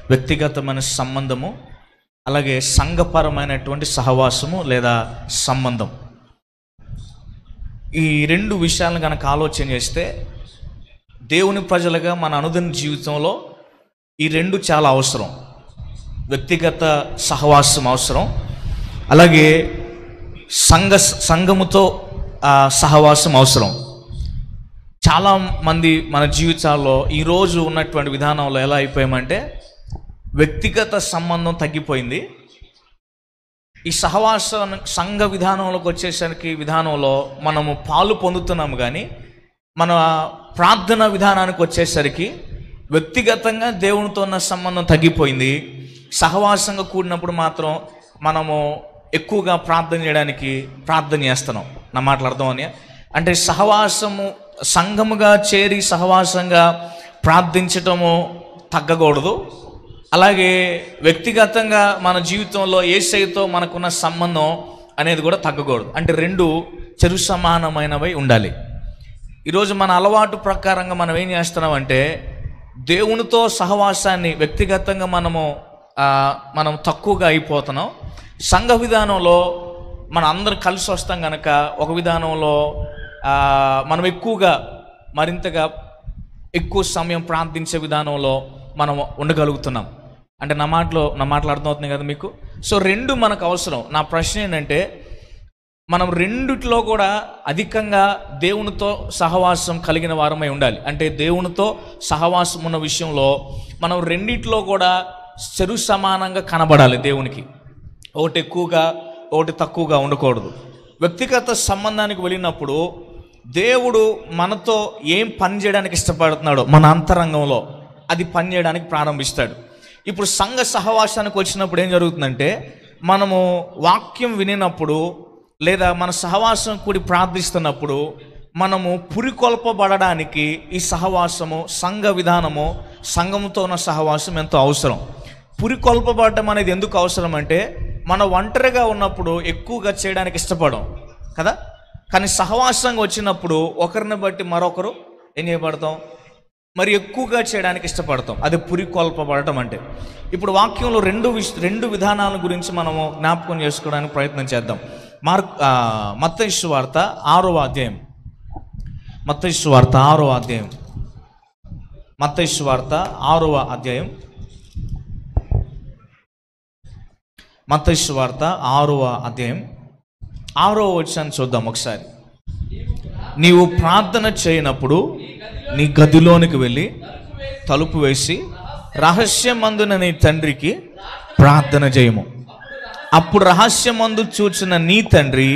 వ్యక్తిగతమైన సంబంధము అలాగే సంఘపరమైనటువంటి సహవాసము లేదా సంబంధం ఈ రెండు విషయాలను కనుక ఆలోచన చేస్తే దేవుని ప్రజలుగా మన అనుదిన జీవితంలో ఈ రెండు చాలా అవసరం వ్యక్తిగత సహవాసం అవసరం అలాగే సంఘ సంఘముతో ఆ, సహవాసం అవసరం చాలా మంది మన జీవితాల్లో ఈరోజు ఉన్నటువంటి విధానంలో ఎలా అయిపోయామంటే వ్యక్తిగత సంబంధం తగ్గిపోయింది ఈ సహవాస సంఘ విధానంలోకి వచ్చేసరికి విధానంలో మనము పాలు పొందుతున్నాము కానీ మన ప్రార్థన విధానానికి వచ్చేసరికి వ్యక్తిగతంగా దేవునితో ఉన్న సంబంధం తగ్గిపోయింది సహవాసంగా కూడినప్పుడు మాత్రం మనము ఎక్కువగా ప్రార్థన చేయడానికి ప్రార్థన చేస్తున్నాం నా మాటలు అర్థమని అంటే సహవాసము సంఘముగా చేరి సహవాసంగా ప్రార్థించటము తగ్గకూడదు అలాగే వ్యక్తిగతంగా మన జీవితంలో ఏసైతో మనకున్న సంబంధం అనేది కూడా తగ్గకూడదు అంటే రెండు చెరు సమానమైనవై ఉండాలి ఈరోజు మన అలవాటు ప్రకారంగా మనం ఏం చేస్తున్నామంటే దేవునితో సహవాసాన్ని వ్యక్తిగతంగా మనము ఆ, మనం తక్కువగా అయిపోతున్నాం సంఘ విధానంలో మన అందరం కలిసి వస్తాం కనుక ఒక విధానంలో ఆ, మనం ఎక్కువగా మరింతగా ఎక్కువ సమయం ప్రార్థించే విధానంలో మనం ఉండగలుగుతున్నాం అంటే నా మాటలో నా మాటలు అర్థమవుతుంది కదా మీకు సో రెండు మనకు అవసరం నా ప్రశ్న ఏంటంటే మనం రెండిట్లో కూడా అధికంగా దేవునితో సహవాసం కలిగిన వారమై ఉండాలి అంటే దేవునితో సహవాసం ఉన్న విషయంలో మనం రెండిట్లో కూడా చెరు సమానంగా కనబడాలి దేవునికి ఒకటి ఎక్కువగా ఒకటి తక్కువగా ఉండకూడదు వ్యక్తిగత సంబంధానికి వెళ్ళినప్పుడు దేవుడు మనతో ఏం పని చేయడానికి ఇష్టపడుతున్నాడో మన అంతరంగంలో అది పని చేయడానికి ప్రారంభిస్తాడు ఇప్పుడు సంఘ సహవాసానికి వచ్చినప్పుడు ఏం జరుగుతుందంటే మనము వాక్యం వినినప్పుడు లేదా మన సహవాసం కూడి ప్రార్థిస్తున్నప్పుడు మనము పురికొల్పబడడానికి ఈ సహవాసము సంఘ విధానము సంఘముతో ఉన్న సహవాసం ఎంతో అవసరం పురికొల్పబడడం అనేది ఎందుకు అవసరం అంటే మన ఒంటరిగా ఉన్నప్పుడు ఎక్కువగా చేయడానికి ఇష్టపడం కదా కానీ సహవాసంగా వచ్చినప్పుడు ఒకరిని బట్టి మరొకరు ఏం చేయబడతాం మరి ఎక్కువగా చేయడానికి ఇష్టపడతాం అది పురికొల్పబడటం అంటే ఇప్పుడు వాక్యంలో రెండు విష రెండు విధానాల గురించి మనము జ్ఞాపకం చేసుకోవడానికి ప్రయత్నం చేద్దాం మార్క్ మత్తయిసు వార్త ఆరవ అధ్యాయం మత్తయిసు వార్త ఆరవ అధ్యాయం మత్తయిసు వార్త ఆరవ అధ్యాయం మత్తయిసు వార్త ఆరవ అధ్యాయం ఆరవ వచ్చాన్ని చూద్దాం ఒకసారి నీవు ప్రార్థన చేయనప్పుడు నీ గదిలోనికి వెళ్ళి తలుపు వేసి రహస్యమందున నీ తండ్రికి ప్రార్థన చేయము అప్పుడు రహస్యమందు చూచిన నీ తండ్రి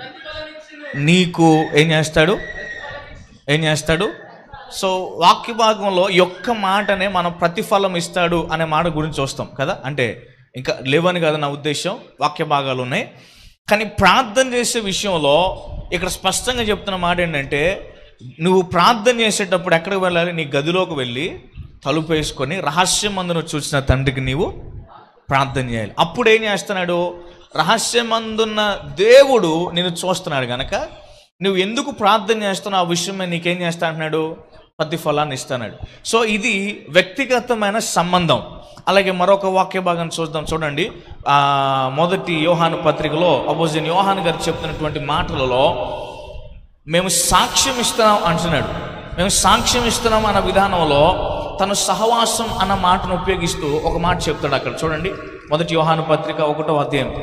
నీకు ఏం చేస్తాడు ఏం చేస్తాడు సో వాక్య భాగంలో ఈ ఒక్క మాటనే మనం ప్రతిఫలం ఇస్తాడు అనే మాట గురించి వస్తాం కదా అంటే ఇంకా లేవని కదా నా ఉద్దేశం వాక్య భాగాలు ఉన్నాయి కానీ ప్రార్థన చేసే విషయంలో ఇక్కడ స్పష్టంగా చెప్తున్న మాట ఏంటంటే నువ్వు ప్రార్థన చేసేటప్పుడు ఎక్కడికి వెళ్ళాలి నీ గదిలోకి వెళ్ళి తలుపు వేసుకొని రహస్యమందును చూసిన తండ్రికి నీవు ప్రార్థన చేయాలి అప్పుడు ఏం చేస్తున్నాడు రహస్యమందున్న దేవుడు నేను చూస్తున్నాడు గనక నువ్వు ఎందుకు ప్రార్థన చేస్తున్నావు ఆ విషయమే నీకేం చేస్తా అంటున్నాడు ప్రతిఫలాన్ని ఇస్తున్నాడు సో ఇది వ్యక్తిగతమైన సంబంధం అలాగే మరొక వాక్య భాగం చూద్దాం చూడండి ఆ, మొదటి యోహాను పత్రికలో అపోజిన్ యోహాన్ గారు చెప్తున్నటువంటి మాటలలో మేము సాక్ష్యం ఇస్తున్నాం అంటున్నాడు మేము సాక్ష్యం ఇస్తున్నాం అన్న విధానంలో తను సహవాసం అన్న మాటను ఉపయోగిస్తూ ఒక మాట చెప్తాడు అక్కడ చూడండి మొదటి యోహాను పత్రిక ఒకటో అధ్యాయం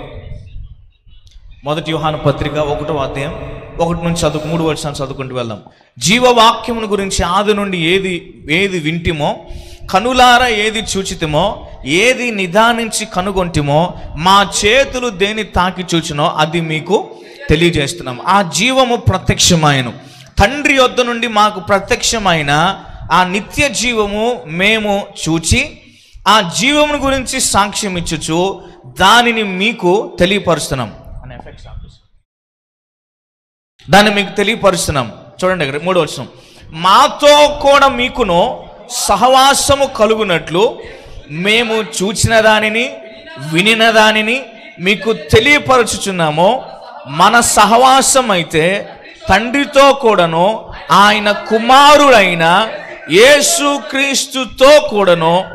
మొదటి యోహాను పత్రిక ఒకటో అధ్యాయం ఒకటి నుంచి చదువు మూడు వర్షాలు చదువుకుంటూ వెళ్దాం జీవవాక్యమును గురించి ఆది నుండి ఏది ఏది వింటిమో కనులారా ఏది చూచితిమో ఏది నిదానించి కనుగొంటిమో మా చేతులు దేని తాకి చూచినో అది మీకు తెలియజేస్తున్నాం ఆ జీవము ప్రత్యక్షమాయను తండ్రి యొద్ద నుండి మాకు ప్రత్యక్షమైన ఆ నిత్య జీవము మేము చూచి ఆ జీవమును గురించి సాక్ష్యం ఇచ్చుచు దానిని మీకు తెలియపరుస్తున్నాం అనే ఎఫెక్ట్స్ ఆపేసి. దాన్ని మీకు తెలియపరుస్తున్నాం చూడండి ఇక్కడ మూడో వచ్చిన మాతో కూడా మీకును సహవాసము కలుగునట్లు మేము చూచిన దానిని వినిన దానిని మీకు తెలియపరచుచున్నాము మన సహవాసం అయితే తండ్రితో కూడాను ఆయన కుమారుడైన యేసుక్రీస్తుతో కూడాను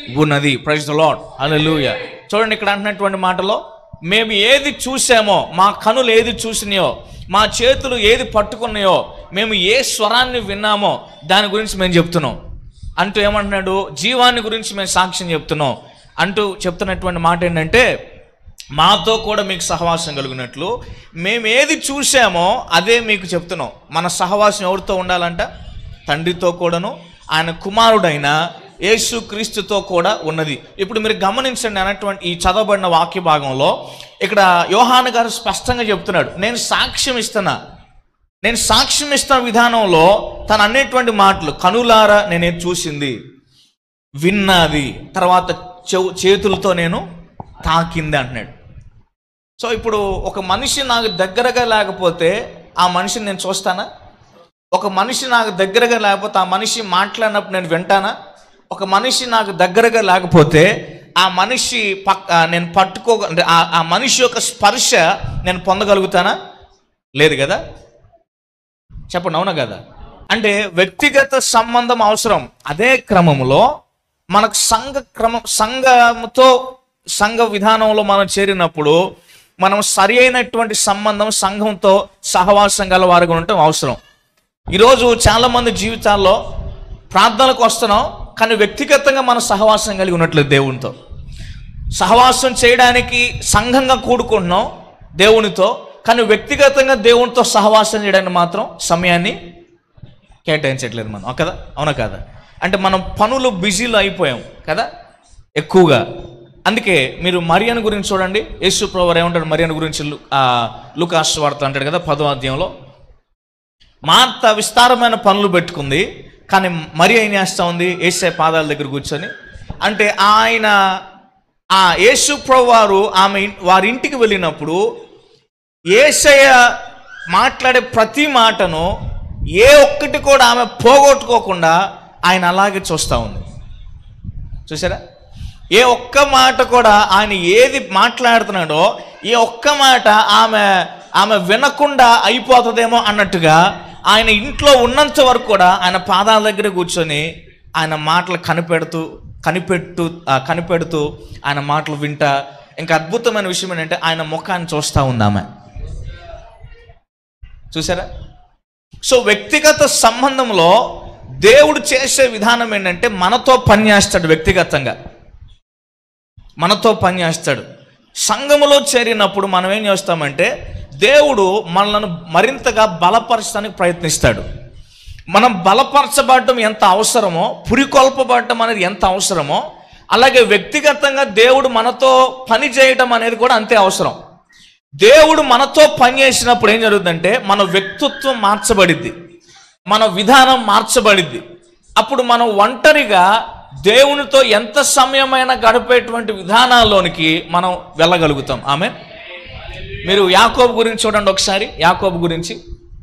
ఉన్నది ప్రైజ్ ద లాడ్ హల్లెలూయా చూడండి ఇక్కడ అంటున్నటువంటి మాటలో మేము ఏది చూసామో మా కనులు ఏది చూసినాయో మా చేతులు ఏది పట్టుకున్నాయో మేము ఏ స్వరాన్ని విన్నామో దాని గురించి మేము చెప్తున్నాం అంటూ ఏమంటున్నాడు జీవాన్ని గురించి మేము సాక్ష్యం చెప్తున్నాం అంటూ చెప్తున్నటువంటి మాట ఏంటంటే మాతో కూడా మీకు సహవాసం కలిగినట్లు మేము ఏది చూసామో అదే మీకు చెప్తున్నాం మన సహవాసం ఎవరితో ఉండాలంట తండ్రితో కూడాను ఆయన కుమారుడైన యేసు క్రీస్తుతో కూడా ఉన్నది ఇప్పుడు మీరు గమనించండి అన్నటువంటి ఈ చదవబడిన వాక్య భాగంలో ఇక్కడ యోహాను గారు స్పష్టంగా చెప్తున్నాడు నేను సాక్ష్యం ఇస్తున్నా నేను సాక్ష్యం ఇస్తున్న విధానంలో తను అనేటువంటి మాటలు కనులారా నేనే చూసింది విన్నది తర్వాత చెవు చేతులతో నేను తాకింది అంటున్నాడు సో ఇప్పుడు ఒక మనిషి నాకు దగ్గరగా లేకపోతే ఆ మనిషిని నేను చూస్తానా ఒక మనిషి నాకు దగ్గరగా లేకపోతే ఆ మనిషి మాట్లాడినప్పుడు నేను వింటానా ఒక మనిషి నాకు దగ్గరగా లేకపోతే ఆ మనిషి పక్క ఆ నేను పట్టుకో అంటే ఆ ఆ మనిషి యొక్క స్పర్శ నేను పొందగలుగుతానా లేదు కదా చెప్పండి అవునా కదా అంటే వ్యక్తిగత సంబంధం అవసరం అదే క్రమంలో మనకు సంఘ క్రమం సంఘముతో సంఘ విధానంలో మనం చేరినప్పుడు మనం సరి అయినటువంటి సంబంధం సంఘంతో సహవాసం గల వారిగా ఉండటం అవసరం ఈరోజు చాలామంది జీవితాల్లో ప్రార్థనలకు వస్తున్నాం కానీ వ్యక్తిగతంగా మనం సహవాసం కలిగి ఉన్నట్లేదు దేవునితో సహవాసం చేయడానికి సంఘంగా కూడుకుంటున్నాం దేవునితో కానీ వ్యక్తిగతంగా దేవునితో సహవాసం చేయడానికి మాత్రం సమయాన్ని కేటాయించట్లేదు మనం ఆ కదా అవునా కదా అంటే మనం పనులు బిజీలో అయిపోయాం కదా ఎక్కువగా అందుకే మీరు మరియను గురించి చూడండి యేసు ప్రభు ఏమంటాడు మరియను గురించి లు- ఆ, లూకాస్ వార్త అంటాడు కదా పదో అధ్యాయంలో మార్త విస్తారమైన పనులు పెట్టుకుంది కానీ మరి ఏం చేస్తా ఉంది ఏసే పాదాల దగ్గర కూర్చొని అంటే ఆయన ఆ యేసు ప్రభు వారు ఆమె ఇన్- వారి ఇంటికి వెళ్ళినప్పుడు ఏసయ్య మాట్లాడే ప్రతి మాటను ఏ ఒక్కటి కూడా ఆమె పోగొట్టుకోకుండా ఆయన అలాగే చూస్తూ ఉంది చూసారా ఏ ఒక్క మాట కూడా ఆయన ఏది మాట్లాడుతున్నాడో ఏ ఒక్క మాట ఆమె ఆమె వినకుండా అయిపోతుందేమో అన్నట్టుగా ఆయన ఇంట్లో ఉన్నంత వరకు కూడా ఆయన పాదాల దగ్గర కూర్చొని ఆయన మాటలు కనిపెడుతూ కనిపెట్టు ఆ, కనిపెడుతూ ఆయన మాటలు వింటా ఇంకా అద్భుతమైన విషయం ఏంటంటే ఆయన ముఖాన్ని చూస్తూ ఉంది ఆమె చూసారా సో వ్యక్తిగత సంబంధంలో దేవుడు చేసే విధానం ఏంటంటే మనతో పనిచేస్తాడు వ్యక్తిగతంగా మనతో పనిచేస్తాడు సంఘములో చేరినప్పుడు మనం ఏం చేస్తామంటే దేవుడు మనలను మరింతగా బలపరచడానికి ప్రయత్నిస్తాడు మనం బలపరచబడటం ఎంత అవసరమో పురికొల్పబడటం అనేది ఎంత అవసరమో అలాగే వ్యక్తిగతంగా దేవుడు మనతో పని చేయటం అనేది కూడా అంతే అవసరం దేవుడు మనతో పని చేసినప్పుడు ఏం జరుగుతుందంటే మన వ్యక్తిత్వం మార్చబడిద్ది మన విధానం మార్చబడిద్ది అప్పుడు మనం ఒంటరిగా దేవునితో ఎంత సమయమైనా గడిపేటువంటి విధానాల్లోనికి మనం వెళ్ళగలుగుతాం ఆమె మీరు యాకోబు గురించి చూడండి ఒకసారి యాకోబు గురించి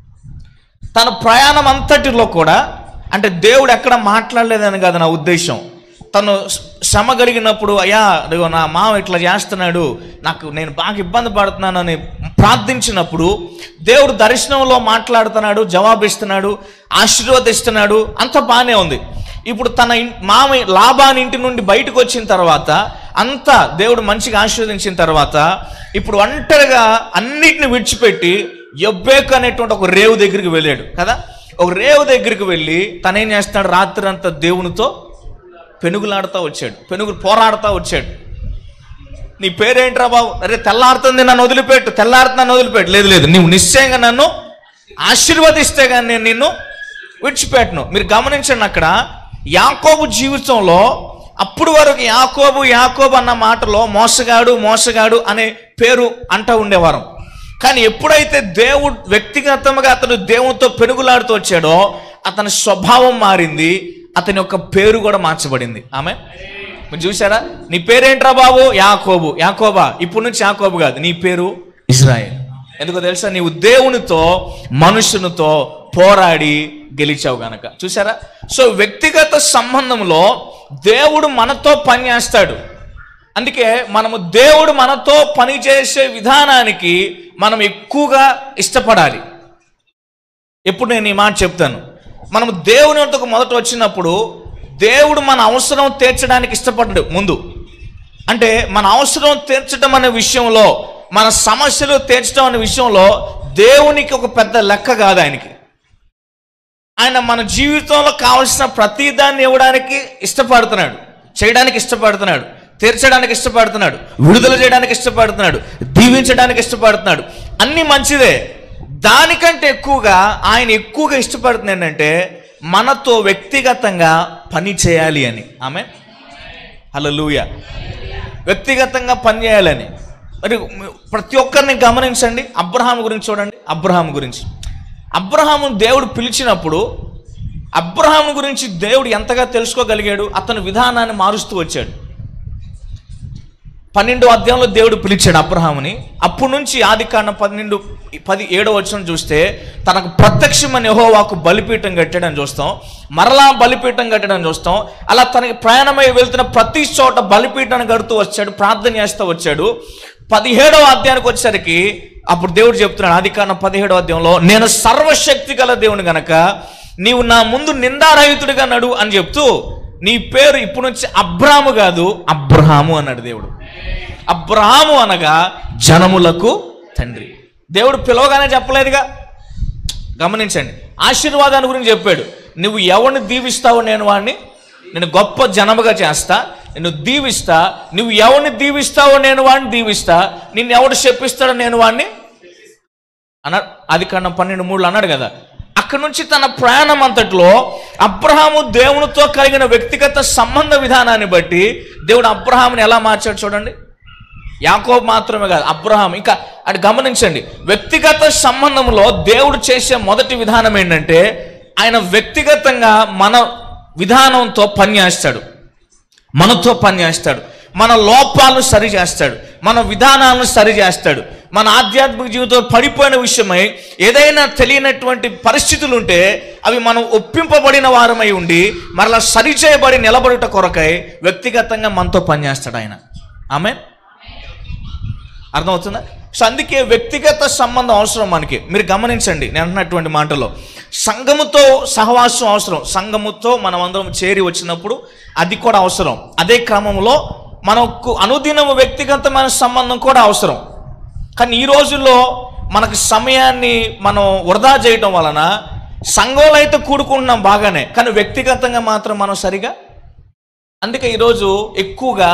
తన ప్రయాణం అంతటిలో కూడా అంటే దేవుడు ఎక్కడ మాట్లాడలేదని కాదు నా ఉద్దేశం తను శ్రమ కలిగినప్పుడు అయ్యా ఇదిగో నా మామ ఇట్లా చేస్తున్నాడు నాకు నేను బాగా ఇబ్బంది పడుతున్నానని ప్రార్థించినప్పుడు దేవుడు దర్శనంలో మాట్లాడుతున్నాడు జవాబిస్తున్నాడు ఆశీర్వదిస్తున్నాడు అంత బాగానే ఉంది ఇప్పుడు తన ఇన్- మామ లాభాన్ని ఇంటి నుండి బయటకు వచ్చిన తర్వాత అంతా దేవుడు మంచిగా ఆశీర్వదించిన తర్వాత ఇప్పుడు ఒంటరిగా అన్నిటిని విడిచిపెట్టి ఎబ్బేక్ అనేటువంటి ఒక రేవు దగ్గరికి వెళ్ళాడు కదా ఒక రేవు దగ్గరికి వెళ్ళి తనేం చేస్తాడు రాత్రి అంతా దేవునితో పెనుగులాడుతూ వచ్చాడు పెనుగు పోరాడుతూ వచ్చాడు నీ పేరేంట్రా బాబు అరే తెల్లారుతుంది నన్ను వదిలిపెట్టు తెల్లారుతుంది నన్ను వదిలిపెట్టు లేదు లేదు నువ్వు నిశ్చయంగా నన్ను ఆశీర్వదిస్తే కానీ నేను నిన్ను విడిచిపెట్టను మీరు గమనించండి అక్కడ యాకోబు జీవితంలో అప్పుడు వరకు యాకోబు యాకోబు అన్న మాటలో మోసగాడు మోసగాడు అనే పేరు అంటూ ఉండేవారు కానీ ఎప్పుడైతే దేవుడు వ్యక్తిగతంగా అతను దేవునితో పెనుగులాడుతూ వచ్చాడో అతని స్వభావం మారింది అతని యొక్క పేరు కూడా మార్చబడింది ఆమె మీరు చూసారా నీ పేరేంట్రా బాబు యాకోబు యాకోబా ఇప్పుడు నుంచి యాకోబు కాదు నీ పేరు ఇజ్రాయెల్ ఎందుకో తెలుసా నీవు దేవునితో మనుషునితో పోరాడి గెలిచావు గనక చూసారా సో వ్యక్తిగత సంబంధంలో దేవుడు మనతో పనిచేస్తాడు అందుకే మనము దేవుడు మనతో పనిచేసే విధానానికి మనం ఎక్కువగా ఇష్టపడాలి ఎప్పుడు నేను ఈ మాట చెప్తాను మనము దేవుని వద్దకు మొదట వచ్చినప్పుడు దేవుడు మన అవసరం తీర్చడానికి ఇష్టపడ్డాడు ముందు అంటే మన అవసరం తీర్చడం అనే విషయంలో మన సమస్యలు తీర్చడం అనే విషయంలో దేవునికి ఒక పెద్ద లెక్క కాదు ఆయనకి ఆయన మన జీవితంలో కావలసిన ప్రతిదాన్ని ఇవ్వడానికి ఇష్టపడుతున్నాడు చేయడానికి ఇష్టపడుతున్నాడు తీర్చడానికి ఇష్టపడుతున్నాడు విడుదల చేయడానికి ఇష్టపడుతున్నాడు దీవించడానికి ఇష్టపడుతున్నాడు అన్ని మంచిదే దానికంటే ఎక్కువగా ఆయన ఎక్కువగా ఇష్టపడుతుంది ఏంటంటే మనతో వ్యక్తిగతంగా పని చేయాలి అని ఆమె హలో వ్యక్తిగతంగా పని చేయాలని మరి ప్రతి ఒక్కరిని గమనించండి అబ్రహాం గురించి చూడండి అబ్రహాం గురించి అబ్రహాము దేవుడు పిలిచినప్పుడు అబ్రహాం గురించి దేవుడు ఎంతగా తెలుసుకోగలిగాడు అతని విధానాన్ని మారుస్తూ వచ్చాడు పన్నెండో అధ్యాయంలో దేవుడు పిలిచాడు అబ్రహాముని అప్పటి నుంచి ఆది కాండం పన్నెండు పది ఏడో వచ్చిన చూస్తే తనకు ప్రత్యక్షమైన యెహోవాకు బలిపీఠం కట్టడం చూస్తాం మరలా బలిపీఠం కట్టడం చూస్తాం అలా తనకి ప్రయాణమై వెళ్తున్న ప్రతి చోట బలిపీఠాన్ని కడుతూ వచ్చాడు ప్రార్థన చేస్తూ వచ్చాడు పదిహేడవ అధ్యాయానికి వచ్చేసరికి అప్పుడు దేవుడు చెప్తున్నాడు ఆది కాండం పదిహేడో అధ్యాయంలో నేను సర్వశక్తి గల దేవుని గనక నీవు నా ముందు నిందారహితుడిగా నడు అని చెప్తూ నీ పేరు ఇప్పుడు నుంచి అబ్రాము కాదు అబ్రహాము అన్నాడు దేవుడు అబ్రహాము అనగా జనములకు తండ్రి దేవుడు పిలవగానే చెప్పలేదుగా గమనించండి ఆశీర్వాదాన్ని గురించి చెప్పాడు నువ్వు ఎవరిని దీవిస్తావో నేను వాడిని నేను గొప్ప జనముగా చేస్తా నిన్ను దీవిస్తా నువ్వు ఎవరిని దీవిస్తావో నేను వాడిని దీవిస్తా నిన్ను ఎవడు చెప్పిస్తాడో నేను వాడిని అన్నాడు అది కన్నా పన్నెండు మూడులో అన్నాడు కదా అక్కడి నుంచి తన ప్రయాణం అంతట్లో అబ్రహాము దేవునితో కలిగిన వ్యక్తిగత సంబంధ విధానాన్ని బట్టి దేవుడు అబ్రహాముని ఎలా మార్చాడు చూడండి యాకోబ్ మాత్రమే కాదు అబ్రహాం ఇంకా అటు గమనించండి వ్యక్తిగత సంబంధంలో దేవుడు చేసే మొదటి విధానం ఏంటంటే ఆయన వ్యక్తిగతంగా మన విధానంతో పనిచేస్తాడు మనతో పనిచేస్తాడు మన లోపాలను సరి చేస్తాడు మన విధానాలను సరి చేస్తాడు మన ఆధ్యాత్మిక జీవితంలో పడిపోయిన విషయమై ఏదైనా తెలియనటువంటి పరిస్థితులు ఉంటే అవి మనం ఒప్పింపబడిన వారమై ఉండి మరలా సరిచేయబడి నిలబడుట కొరకై వ్యక్తిగతంగా మనతో పనిచేస్తాడు ఆయన ఆమె అర్థమవుతుందా సో అందుకే వ్యక్తిగత సంబంధం అవసరం మనకి మీరు గమనించండి నేను అన్నటువంటి మాటలో సంఘముతో సహవాసం అవసరం సంఘముతో మనం అందరం చేరి వచ్చినప్పుడు అది కూడా అవసరం అదే క్రమంలో మనకు అనుదినము వ్యక్తిగతమైన సంబంధం కూడా అవసరం కానీ ఈ రోజుల్లో మనకు సమయాన్ని మనం వృధా చేయటం వలన సంఘంలో అయితే కూడుకుంటున్నాం బాగానే కానీ వ్యక్తిగతంగా మాత్రం మనం సరిగా అందుకే ఈరోజు ఎక్కువగా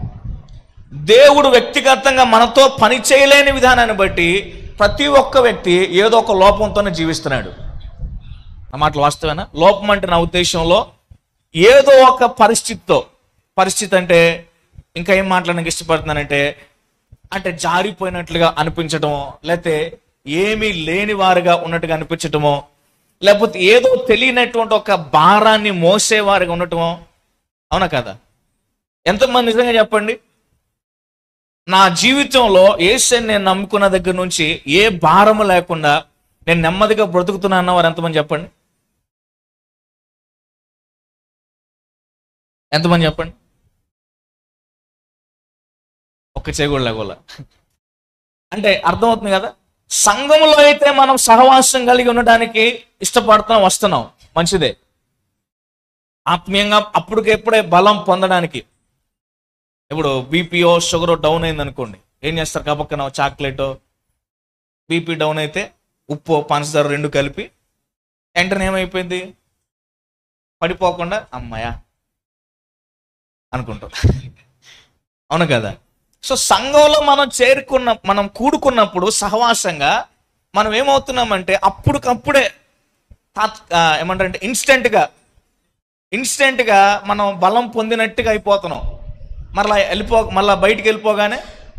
దేవుడు వ్యక్తిగతంగా మనతో పని చేయలేని విధానాన్ని బట్టి ప్రతి ఒక్క వ్యక్తి ఏదో ఒక లోపంతోనే జీవిస్తున్నాడు ఆ మాటలు వాస్తవేనా లోపం అంటే నా ఉద్దేశంలో ఏదో ఒక పరిస్థితితో పరిస్థితి అంటే ఇంకా ఏం మాట్లాడడానికి ఇష్టపడుతున్నానంటే అంటే జారిపోయినట్లుగా అనిపించటమో లేకపోతే ఏమీ లేని వారుగా ఉన్నట్టుగా అనిపించటమో లేకపోతే ఏదో తెలియనటువంటి ఒక భారాన్ని మోసేవారుగా ఉండటమో అవునా కదా ఎంతమంది నిజంగా చెప్పండి నా జీవితంలో ఏసని నేను నమ్ముకున్న దగ్గర నుంచి ఏ భారము లేకుండా నేను నెమ్మదిగా బ్రతుకుతున్నా అన్నవారు ఎంతమంది చెప్పండి ఎంతమంది చెప్పండి ఒక్క చేగోళ్ళ లేగోళ్ళ అంటే అర్థమవుతుంది కదా సంఘంలో అయితే మనం సహవాసం కలిగి ఉండడానికి ఇష్టపడుతున్నాం వస్తున్నాం మంచిదే ఆత్మీయంగా అప్పటికెప్పుడే బలం పొందడానికి ఇప్పుడు బీపీఓ షుగర్ డౌన్ అయింది అనుకోండి ఏం చేస్తారు కపక్కన చాక్లెట్ బీపీ డౌన్ అయితే ఉప్పు పంచదార రెండు కలిపి వెంటనే ఏమైపోయింది పడిపోకుండా అమ్మాయా అనుకుంటాం అవును కదా సో సంఘంలో మనం చేరుకున్న మనం కూడుకున్నప్పుడు సహవాసంగా మనం ఏమవుతున్నామంటే అప్పటికప్పుడే తాత్ ఆ, ఏమంటారంటే ఇన్స్టెంట్గా ఇన్స్టెంట్గా మనం బలం పొందినట్టుగా అయిపోతున్నాం మరలా వెళ్ళిపో మళ్ళా బయటికి వెళ్ళిపోగానే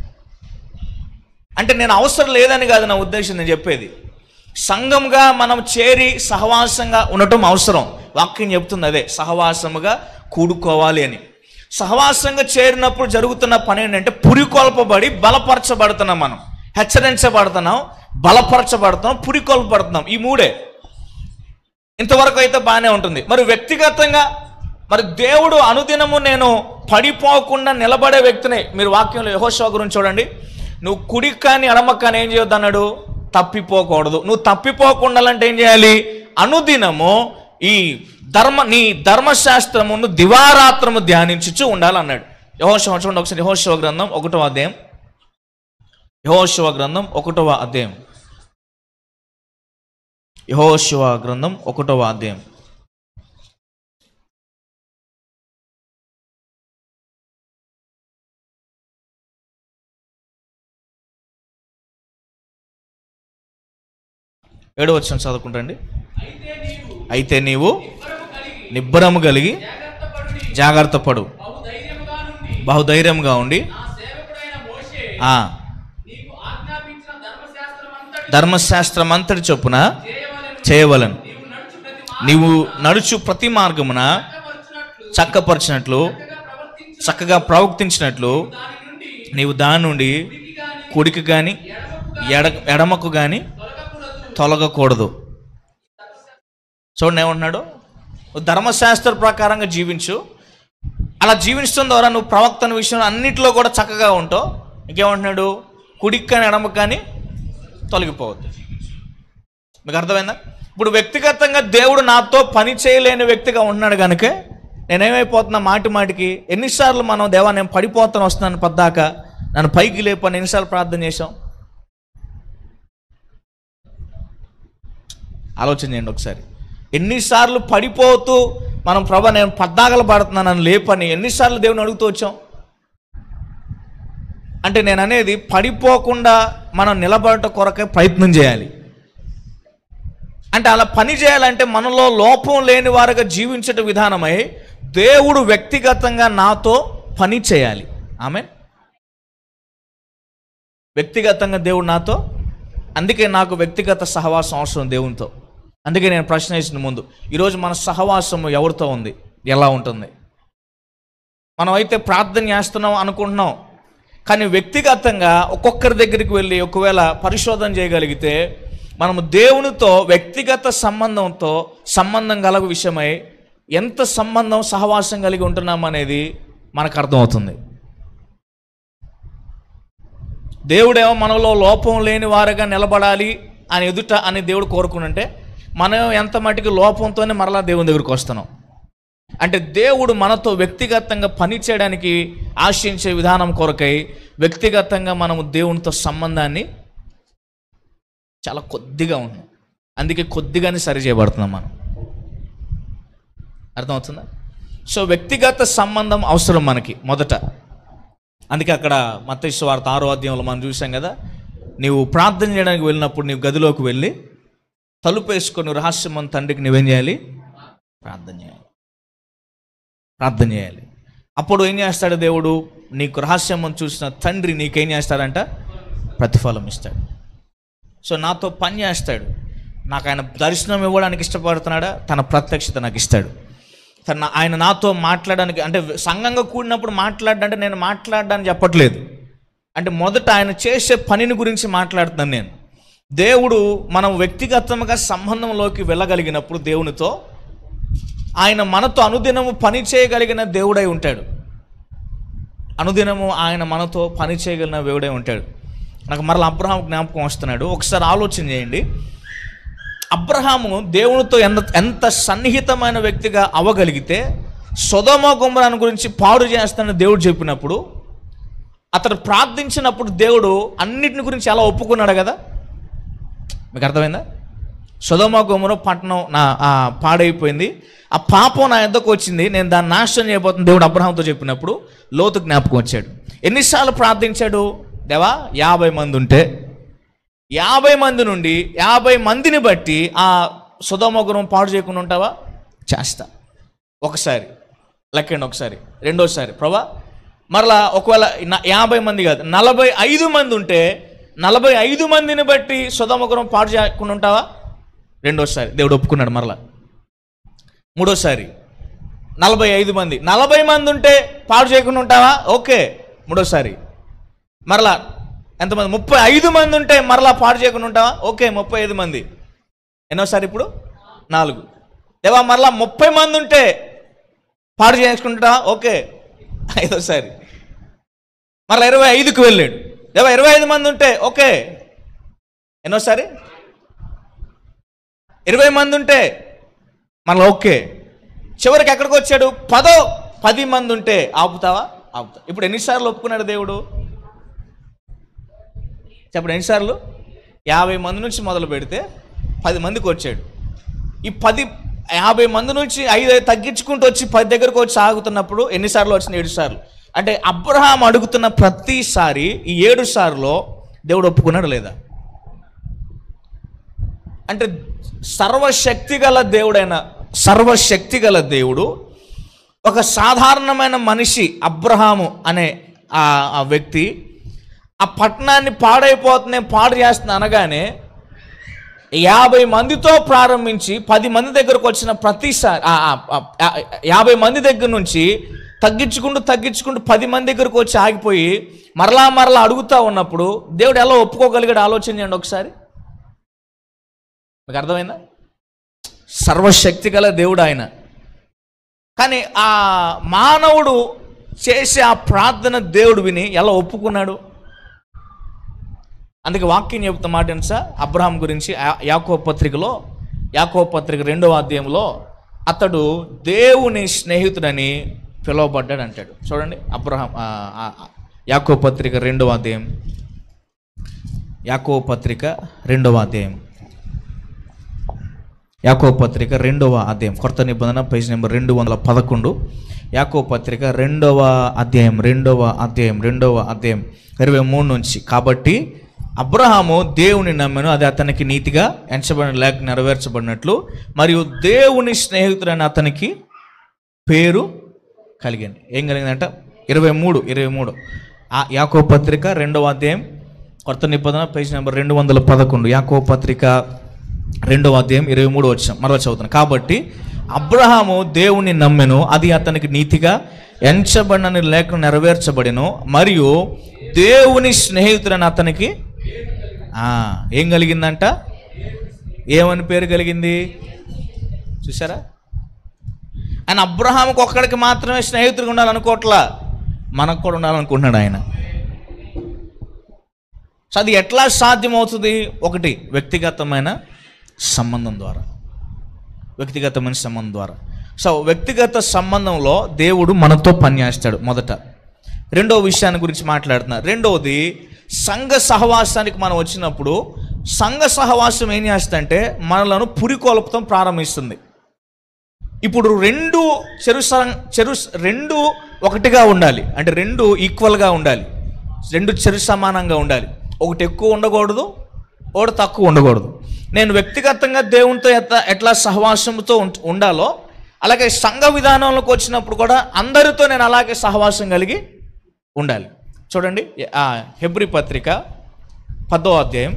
అంటే నేను అవసరం లేదని కాదు నా ఉద్దేశం నేను చెప్పేది సంఘంగా మనం చేరి సహవాసంగా ఉండటం అవసరం వాక్యం చెప్తుంది అదే సహవాసముగా కూడుకోవాలి అని సహవాసంగా చేరినప్పుడు జరుగుతున్న పని ఏంటంటే పురికొల్పబడి బలపరచబడుతున్నాం మనం హెచ్చరించబడుతున్నాం బలపరచబడుతున్నాం పురికొల్పబడుతున్నాం ఈ మూడే ఇంతవరకు అయితే బాగానే ఉంటుంది మరి వ్యక్తిగతంగా మరి దేవుడు అనుదినము నేను పడిపోకుండా నిలబడే వ్యక్తిని మీరు వాక్యంలో యహోశివ గురించి చూడండి నువ్వు కుడి కానీ ఎడమ కానీ ఏం చేయొద్దు అన్నాడు తప్పిపోకూడదు నువ్వు తప్పిపోకుండా అంటే ఏం చేయాలి అనుదినము ఈ ధర్మ నీ ధర్మశాస్త్రమును దివారాత్రము ధ్యానించుచు ఉండాలన్నాడు యహోశివ చూడండి ఒకసారి యహోశివ గ్రంథం ఒకటవ అధ్యాయం యహోశివ గ్రంథం ఒకటవ అధ్యాయం యహోశివ గ్రంథం ఒకటవ అధ్యాయం ఏడవ వచ్చిన చదువుకుంటండి అయితే నీవు నిబ్బరము కలిగి జాగ్రత్త పడు బహుధైర్యంగా ఉండి ఆ ధర్మశాస్త్రం అంతటి చొప్పున చేయవలను నీవు నడుచు ప్రతి మార్గమున చక్కపరిచినట్లు చక్కగా ప్రవర్తించినట్లు నీవు దాని నుండి కుడికి కానీ ఎడ ఎడమకు కానీ తొలగకూడదు చూడండి ఏమంటున్నాడు నువ్వు ధర్మశాస్త్ర ప్రకారంగా జీవించు అలా జీవించడం ద్వారా నువ్వు ప్రవక్తన విషయంలో అన్నిటిలో కూడా చక్కగా ఉంటావు ఇంకేమంటున్నాడు కుడికి కానీ ఎడమకు కానీ తొలగిపోవద్దు మీకు అర్థమైందా ఇప్పుడు వ్యక్తిగతంగా దేవుడు నాతో పని చేయలేని వ్యక్తిగా ఉన్నాడు కనుక నేనేమైపోతున్నా మాటి మాటికి ఎన్నిసార్లు మనం దేవా నేను పడిపోతాను వస్తున్నాను పద్దాక నన్ను పైకి లేపని ఎన్నిసార్లు ప్రార్థన చేశాం ఆలోచన చేయండి ఒకసారి ఎన్నిసార్లు పడిపోతూ మనం ప్రభా నేను పద్దాకలు పడుతున్నాను నన్ను లేపని ఎన్నిసార్లు దేవుని అడుగుతూ వచ్చాం అంటే నేను అనేది పడిపోకుండా మనం నిలబడట కొరకే ప్రయత్నం చేయాలి అంటే అలా పని చేయాలంటే మనలో లోపం లేని వారుగా జీవించట విధానమై దేవుడు వ్యక్తిగతంగా నాతో పని చేయాలి ఆమె వ్యక్తిగతంగా దేవుడు నాతో అందుకే నాకు వ్యక్తిగత సహవాసం అవసరం దేవునితో అందుకే నేను ప్రశ్న వేసిన ముందు ఈరోజు మన సహవాసం ఎవరితో ఉంది ఎలా ఉంటుంది మనం అయితే ప్రార్థన చేస్తున్నాం అనుకుంటున్నాం కానీ వ్యక్తిగతంగా ఒక్కొక్కరి దగ్గరికి వెళ్ళి ఒకవేళ పరిశోధన చేయగలిగితే మనము దేవునితో వ్యక్తిగత సంబంధంతో సంబంధం కలగ విషయమై ఎంత సంబంధం సహవాసం కలిగి ఉంటున్నాం అనేది మనకు అర్థమవుతుంది దేవుడేమో మనలో లోపం లేని వారుగా నిలబడాలి అని ఎదుట అని దేవుడు కోరుకునంటే మనం ఎంత మటుకు లోపంతోనే మరలా దేవుని దగ్గరికి వస్తున్నాం అంటే దేవుడు మనతో వ్యక్తిగతంగా పని చేయడానికి ఆశించే విధానం కొరకై వ్యక్తిగతంగా మనము దేవునితో సంబంధాన్ని చాలా కొద్దిగా ఉన్నాం అందుకే కొద్దిగానే సరి చేయబడుతున్నాం మనం అర్థమవుతుందా సో వ్యక్తిగత సంబంధం అవసరం మనకి మొదట అందుకే అక్కడ మత్తయి వార్త ఆరో అధ్యాయంలో మనం చూసాం కదా నీవు ప్రార్థన చేయడానికి వెళ్ళినప్పుడు నీవు గదిలోకి వెళ్ళి తలుపు వేసుకొని రహస్యం తండ్రికి నువ్వేం చేయాలి ప్రార్థన చేయాలి ప్రార్థన చేయాలి అప్పుడు ఏం చేస్తాడు దేవుడు నీకు రహస్యం చూసిన తండ్రి నీకేం చేస్తాడంట ప్రతిఫలం ఇస్తాడు సో నాతో పని చేస్తాడు నాకు ఆయన దర్శనం ఇవ్వడానికి ఇష్టపడుతున్నాడా తన ప్రత్యక్షత నాకు ఇస్తాడు తన ఆయన నాతో మాట్లాడడానికి అంటే సంఘంగా కూడినప్పుడు మాట్లాడంటే నేను మాట్లాడడానికి చెప్పట్లేదు అంటే మొదట ఆయన చేసే పనిని గురించి మాట్లాడుతున్నాను నేను దేవుడు మనం వ్యక్తిగతంగా సంబంధంలోకి వెళ్ళగలిగినప్పుడు దేవునితో ఆయన మనతో అనుదినము పని చేయగలిగిన దేవుడై ఉంటాడు అనుదినము ఆయన మనతో పని చేయగలిగిన దేవుడై ఉంటాడు నాకు మరలా అబ్రహాం జ్ఞాపకం వస్తున్నాడు ఒకసారి ఆలోచన చేయండి అబ్రహాము దేవునితో ఎంత ఎంత సన్నిహితమైన వ్యక్తిగా అవ్వగలిగితే సొదమ గుమ్మరాన్ని గురించి పాడు చేస్తానని దేవుడు చెప్పినప్పుడు అతడు ప్రార్థించినప్పుడు దేవుడు అన్నిటిని గురించి ఎలా ఒప్పుకున్నాడు కదా మీకు అర్థమైందా సుధమ గుమ్మరం పట్టణం నా ఆ పాడైపోయింది ఆ పాపం నా ఎద్దకు వచ్చింది నేను దాన్ని నాశనం చేయబోతున్న దేవుడు అబ్రహాంతో చెప్పినప్పుడు లోతు జ్ఞాపకం వచ్చాడు ఎన్నిసార్లు ప్రార్థించాడు దేవా యాభై మంది ఉంటే యాభై మంది నుండి యాభై మందిని బట్టి ఆ సుధమగురం పాడు చేయకుండా ఉంటావా చేస్తా ఒకసారి లెక్కండి ఒకసారి రెండోసారి ప్రభా మరలా ఒకవేళ న- యాభై మంది కాదు నలభై ఐదు మంది ఉంటే నలభై ఐదు మందిని బట్టి సుధమగురం పాడు చేయకుండా ఉంటావా రెండోసారి దేవుడు ఒప్పుకున్నాడు మరలా మూడోసారి నలభై ఐదు మంది నలభై మంది ఉంటే పాడు చేయకుండా ఉంటావా ఓకే మూడోసారి మరలా ఎంతమంది ముప్పై ఐదు మంది ఉంటే మరలా పాడు చేయకుండా ఉంటావా ఓకే ముప్పై ఐదు మంది ఎన్నోసారి ఇప్పుడు నాలుగు దేవా మరలా ముప్పై మంది ఉంటే పాడు చేసుకుంటావా ఓకే ఐదోసారి మరలా ఇరవై ఐదుకు వెళ్ళాడు దేవా ఇరవై ఐదు మంది ఉంటే ఓకే ఎన్నోసారి ఇరవై మంది ఉంటే మనలో ఓకే చివరికి ఎక్కడికి వచ్చాడు పదో పది మంది ఉంటే ఆపుతావా ఆపుతా ఇప్పుడు ఎన్నిసార్లు ఒప్పుకున్నాడు దేవుడు చెప్పండి ఎన్నిసార్లు యాభై మంది నుంచి మొదలు పెడితే పది మందికి వచ్చాడు ఈ పది యాభై మంది నుంచి ఐదు ఐదు తగ్గించుకుంటూ వచ్చి పది దగ్గరకు వచ్చి ఆగుతున్నప్పుడు ఎన్నిసార్లు వచ్చిన ఏడు సార్లు అంటే అబ్రహాం అడుగుతున్న ప్రతిసారి ఈ ఏడు సార్లు దేవుడు ఒప్పుకున్నాడు లేదా అంటే సర్వశక్తి గల దేవుడైన సర్వశక్తి గల దేవుడు ఒక సాధారణమైన మనిషి అబ్రహాము అనే ఆ ఆ వ్యక్తి ఆ పట్టణాన్ని పాడైపోతుంది పాడు చేస్తుంది అనగానే యాభై మందితో ప్రారంభించి పది మంది దగ్గరకు వచ్చిన ప్రతిసారి ఆ, ఆ, ఆ, యాభై మంది దగ్గర నుంచి తగ్గించుకుంటూ తగ్గించుకుంటూ పది మంది దగ్గరకు వచ్చి ఆగిపోయి మరలా మరలా అడుగుతా ఉన్నప్పుడు దేవుడు ఎలా ఒప్పుకోగలిగాడు ఆలోచన చేయండి ఒకసారి మీకు అర్థమైందా సర్వశక్తి గల దేవుడు ఆయన కానీ ఆ మానవుడు చేసే ఆ ప్రార్థన దేవుడు విని ఎలా ఒప్పుకున్నాడు అందుకే వాక్యం చెబుతున్న మాట ఏంటి సార్ అబ్రహాం గురించి యా- యాకో పత్రికలో యాకో పత్రిక రెండవ అధ్యాయంలో అతడు దేవుని స్నేహితుడని పిలువబడ్డాడు అంటాడు చూడండి అబ్రహాం ఆ, ఆ, ఆ, యాకో పత్రిక రెండవ అధ్యాయం యాకో పత్రిక రెండవ అధ్యాయం యాకో పత్రిక రెండవ అధ్యాయం కొత్త నిబంధన పేజ్ నెంబర్ రెండు వందల పదకొండు యాకో పత్రిక రెండవ అధ్యాయం రెండవ అధ్యాయం రెండవ అధ్యాయం ఇరవై మూడు నుంచి కాబట్టి అబ్రహాము దేవుని నమ్మెను అది అతనికి నీతిగా ఎంచబడిన లేక నెరవేర్చబడినట్లు మరియు దేవుని స్నేహితుడైన అతనికి పేరు కలిగింది ఏం కలిగిందంట ఇరవై మూడు ఇరవై మూడు ఆ యాకో పత్రిక రెండవ అధ్యాయం కొత్త నిబంధన పేజ్ నెంబర్ రెండు వందల పదకొండు యాకో పత్రిక రెండవ అధ్యాయం ఇరవై మూడు వచ్చిన మరో చదువుతాను కాబట్టి అబ్రహాము దేవుని నమ్మెను అది అతనికి నీతిగా ఎంచబడినని లేఖను నెరవేర్చబడిను మరియు దేవుని స్నేహితుడని అతనికి ఆ, ఏం కలిగిందంట ఏమని పేరు కలిగింది చూసారా ఆయన అబ్రహాంకి ఒక్కడికి మాత్రమే స్నేహితుడిగా ఉండాలనుకోవట్లా మనకు కూడా ఉండాలనుకుంటున్నాడు ఆయన సో అది ఎట్లా సాధ్యమవుతుంది ఒకటి వ్యక్తిగతమైన సంబంధం ద్వారా వ్యక్తిగతమైన సంబంధం ద్వారా సో వ్యక్తిగత సంబంధంలో దేవుడు మనతో పనిచేస్తాడు మొదట రెండవ విషయాన్ని గురించి మాట్లాడుతున్నారు రెండవది సంఘ సహవాసానికి మనం వచ్చినప్పుడు సంఘ సహవాసం ఏం చేస్తుందంటే మనలను పురికొల్పతం ప్రారంభిస్తుంది ఇప్పుడు రెండు చెరు సం- చెరు రెండు ఒకటిగా ఉండాలి అంటే రెండు ఈక్వల్గా ఉండాలి రెండు చెరు సమానంగా ఉండాలి ఒకటి ఎక్కువ ఉండకూడదు ఒకటి తక్కువ ఉండకూడదు నేను వ్యక్తిగతంగా దేవునితో ఎట్లా ఎట్లా సహవాసంతో ఉం- ఉండాలో అలాగే సంఘ విధానంలోకి వచ్చినప్పుడు కూడా అందరితో నేను అలాగే సహవాసం కలిగి ఉండాలి చూడండి ఆ హెబ్రి పత్రిక పదో అధ్యాయం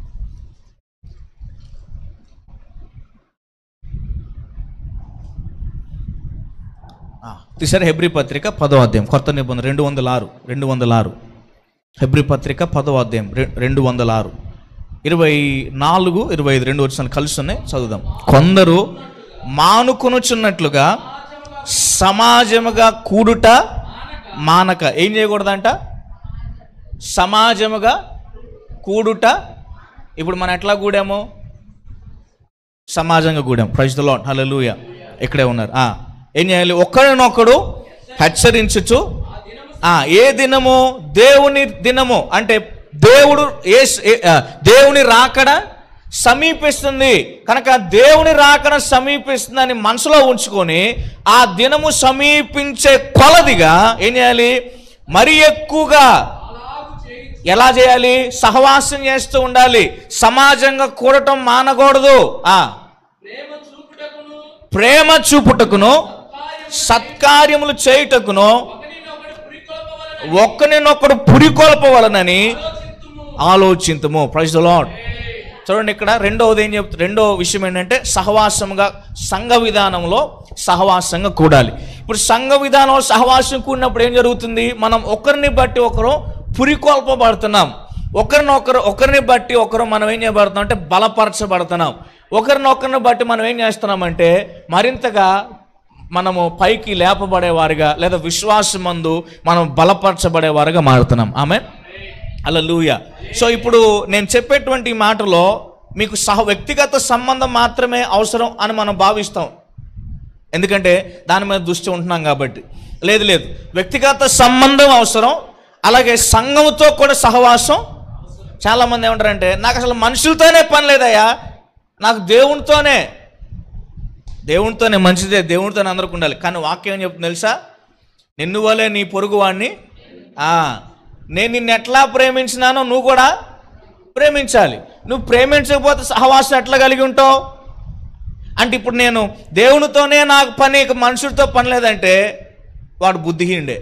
ఆ, తీసారా హెబ్రి పత్రిక పదో అధ్యాయం కొత్త నిబంధన రెండు వందల ఆరు రెండు వందల ఆరు హెబ్రి పత్రిక పదో అధ్యాయం రె- రెండు వందల ఆరు ఇరవై నాలుగు ఇరవై ఐదు రెండు వచ్చిన కలిసి ఉన్నాయి చదువుదాం కొందరు మానుకొనుచున్నట్లుగా సమాజముగా కూడుట మానక ఏం చేయకూడదంట సమాజముగా కూడుట ఇప్పుడు మనం ఎట్లా కూడాము సమాజంగా కూడాం ప్రైజ్ ద లాడ్ హల్లెలూయ ఇక్కడే ఉన్నారు ఆ, ఏం చేయాలి ఒకరినొకడు హెచ్చరించుచు ఆ, ఏ దినము దేవుని దినము అంటే దేవుడు ఏ ఏ- ఆ, దేవుని రాకడ సమీపిస్తుంది కనుక దేవుని రాకడ సమీపిస్తుందని మనసులో ఉంచుకొని ఆ దినము సమీపించే కొలదిగా ఏం చేయాలి మరి ఎక్కువగా ఎలా చేయాలి సహవాసం చేస్తూ ఉండాలి సమాజంగా కూడటం మానకూడదు ఆ ప్రేమ చూపుటకును సత్కార్యములు చేయుటకును ఒక్కనినొక్కడు పురికొల్పవలనని ఆలోచింతము ప్రైజ్ ద లాడ్ చూడండి ఇక్కడ రెండవది ఏం చెప్తా రెండో విషయం ఏంటంటే సహవాసంగా సంఘ విధానంలో సహవాసంగా కూడాలి ఇప్పుడు సంఘ విధానంలో సహవాసం కూడినప్పుడు ఏం జరుగుతుంది మనం ఒకరిని బట్టి ఒకరు పురికొల్పబడుతున్నాం ఒకరినొకరు ఒకరిని బట్టి ఒకరు మనం ఏం చేయబడుతున్నాం అంటే బలపరచబడుతున్నాం ఒకరినొకరిని బట్టి మనం ఏం చేస్తున్నామంటే మరింతగా మనము పైకి లేపబడేవారుగా లేదా విశ్వాసమందు మనం బలపరచబడేవారుగా మారుతున్నాం ఆమె అలా లూయ సో ఇప్పుడు నేను చెప్పేటువంటి ఈ మాటలో మీకు సహ వ్యక్తిగత సంబంధం మాత్రమే అవసరం అని మనం భావిస్తాం ఎందుకంటే దాని మీద దృష్టి ఉంటున్నాం కాబట్టి లేదు లేదు వ్యక్తిగత సంబంధం అవసరం అలాగే సంఘంతో కూడా సహవాసం చాలామంది ఏమంటారంటే నాకు అసలు మనుషులతోనే పని లేదయ్యా నాకు దేవునితోనే దేవునితోనే మంచిదే దేవునితోనే అందరికి ఉండాలి కానీ వాక్యం ఏం చెప్తుంది తెలుసా నిన్ను వలే నీ పొరుగు వాడిని నేను నిన్ను ఎట్లా ప్రేమించినానో నువ్వు కూడా ప్రేమించాలి నువ్వు ప్రేమించకపోతే సహవాసం ఎట్లా కలిగి ఉంటావు అంటే ఇప్పుడు నేను దేవునితోనే నాకు పని ఇక మనుషుడితో పని లేదంటే వాడు బుద్ధిహీనుడే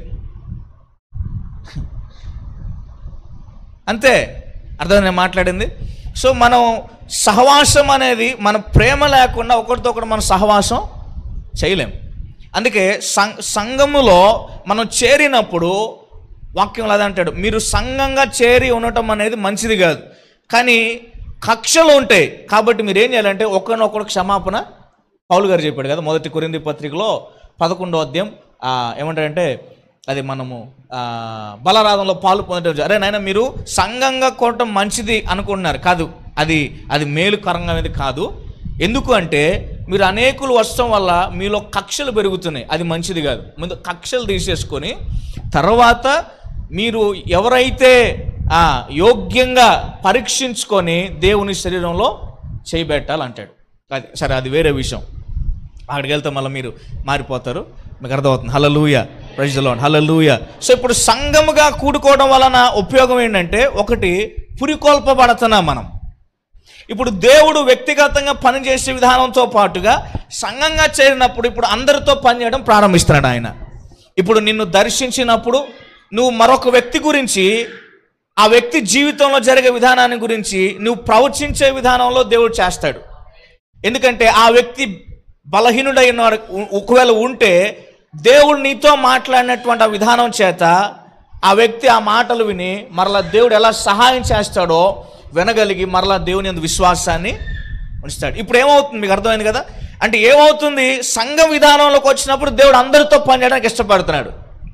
అంతే అర్థం నేను మాట్లాడింది సో మనం సహవాసం అనేది మన ప్రేమ లేకుండా ఒకరితో ఒకరు మనం సహవాసం చేయలేం అందుకే సం సంఘములో మనం చేరినప్పుడు వాక్యం అదంటాడు మీరు సంఘంగా చేరి ఉండటం అనేది మంచిది కాదు కానీ కక్షలు ఉంటాయి కాబట్టి మీరు ఏం చేయాలంటే ఒకరినొకరు క్షమాపణ పౌలు గారు చెప్పాడు కదా మొదటి కొరింది పత్రికలో పదకొండో అధ్యాయం ఆ, ఏమంటారంటే అది మనము ఆ, బలరాధంలో పాలు పొందడం అరే నాయన మీరు సంఘంగా కొనటం మంచిది అనుకుంటున్నారు కాదు అది అది మేలుకరంగా అనేది కాదు ఎందుకు అంటే మీరు అనేకులు వస్తడం వల్ల మీలో కక్షలు పెరుగుతున్నాయి అది మంచిది కాదు ముందు కక్షలు తీసేసుకొని తర్వాత మీరు ఎవరైతే ఆ, యోగ్యంగా పరీక్షించుకొని దేవుని శరీరంలో చేయబెట్టాలంటాడు అది సరే అది వేరే విషయం అక్కడికి వెళ్తే మళ్ళీ మీరు మారిపోతారు మీకు అర్థమవుతుంది హలలుయ ప్రజలో హలలుయ సో ఇప్పుడు సంఘముగా కూడుకోవడం వలన ఉపయోగం ఏంటంటే ఒకటి పురికొల్పబడుతున్నాం మనం ఇప్పుడు దేవుడు వ్యక్తిగతంగా పనిచేసే విధానంతో పాటుగా సంఘంగా చేరినప్పుడు ఇప్పుడు అందరితో పనిచేయడం ప్రారంభిస్తున్నాడు ఆయన ఇప్పుడు నిన్ను దర్శించినప్పుడు నువ్వు మరొక వ్యక్తి గురించి ఆ వ్యక్తి జీవితంలో జరిగే విధానాన్ని గురించి నువ్వు ప్రవచించే విధానంలో దేవుడు చేస్తాడు ఎందుకంటే ఆ వ్యక్తి బలహీనుడైన వాడు ఉ- ఒకవేళ ఉంటే దేవుడు నీతో మాట్లాడినటువంటి ఆ విధానం చేత ఆ వ్యక్తి ఆ మాటలు విని మరలా దేవుడు ఎలా సహాయం చేస్తాడో వినగలిగి మరలా దేవుని యందు విశ్వాసాన్ని ఉంచుతాడు ఇప్పుడు ఏమవుతుంది మీకు అర్థమైంది కదా అంటే ఏమవుతుంది సంఘ విధానంలోకి వచ్చినప్పుడు దేవుడు అందరితో పనిచేయడానికి ఇష్టపడుతున్నాడు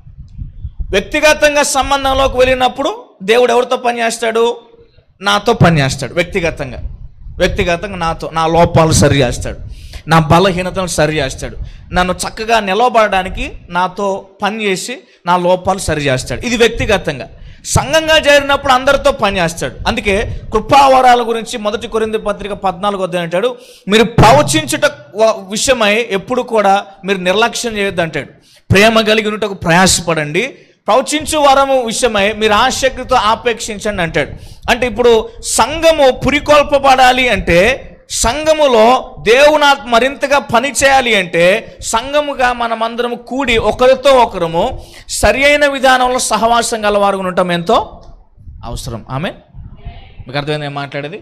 వ్యక్తిగతంగా సంబంధంలోకి వెళ్ళినప్పుడు దేవుడు ఎవరితో పని చేస్తాడు నాతో పని చేస్తాడు వ్యక్తిగతంగా వ్యక్తిగతంగా నాతో నా లోపాలు సరి చేస్తాడు నా బలహీనతను సరి చేస్తాడు నన్ను చక్కగా నిలవబడడానికి నాతో పని చేసి నా లోపాలు సరి చేస్తాడు ఇది వ్యక్తిగతంగా సంఘంగా చేరినప్పుడు అందరితో పని చేస్తాడు అందుకే కృపావరాల గురించి మొదటి కొరింది పత్రిక పద్నాలుగు వద్ద అంటాడు మీరు ప్రవచించుట వ- విషయమై ఎప్పుడు కూడా మీరు నిర్లక్ష్యం చేయొద్దు అంటాడు ప్రేమ కలిగి ఉన్నటకు ప్రయాసపడండి ప్రవచించు వరము విషయమై మీరు ఆసక్తితో ఆపేక్షించండి అంటాడు అంటే ఇప్పుడు సంఘము పురికొల్పబడాలి అంటే సంఘములో దేవునాత్ మరింతగా పని చేయాలి అంటే సంఘముగా మనమందరము కూడి ఒకరితో ఒకరము సరి అయిన విధానంలో సహవాసం గలవారు ఉండటం ఎంతో అవసరం ఆమె మీకు అర్థమైంది నేను మాట్లాడేది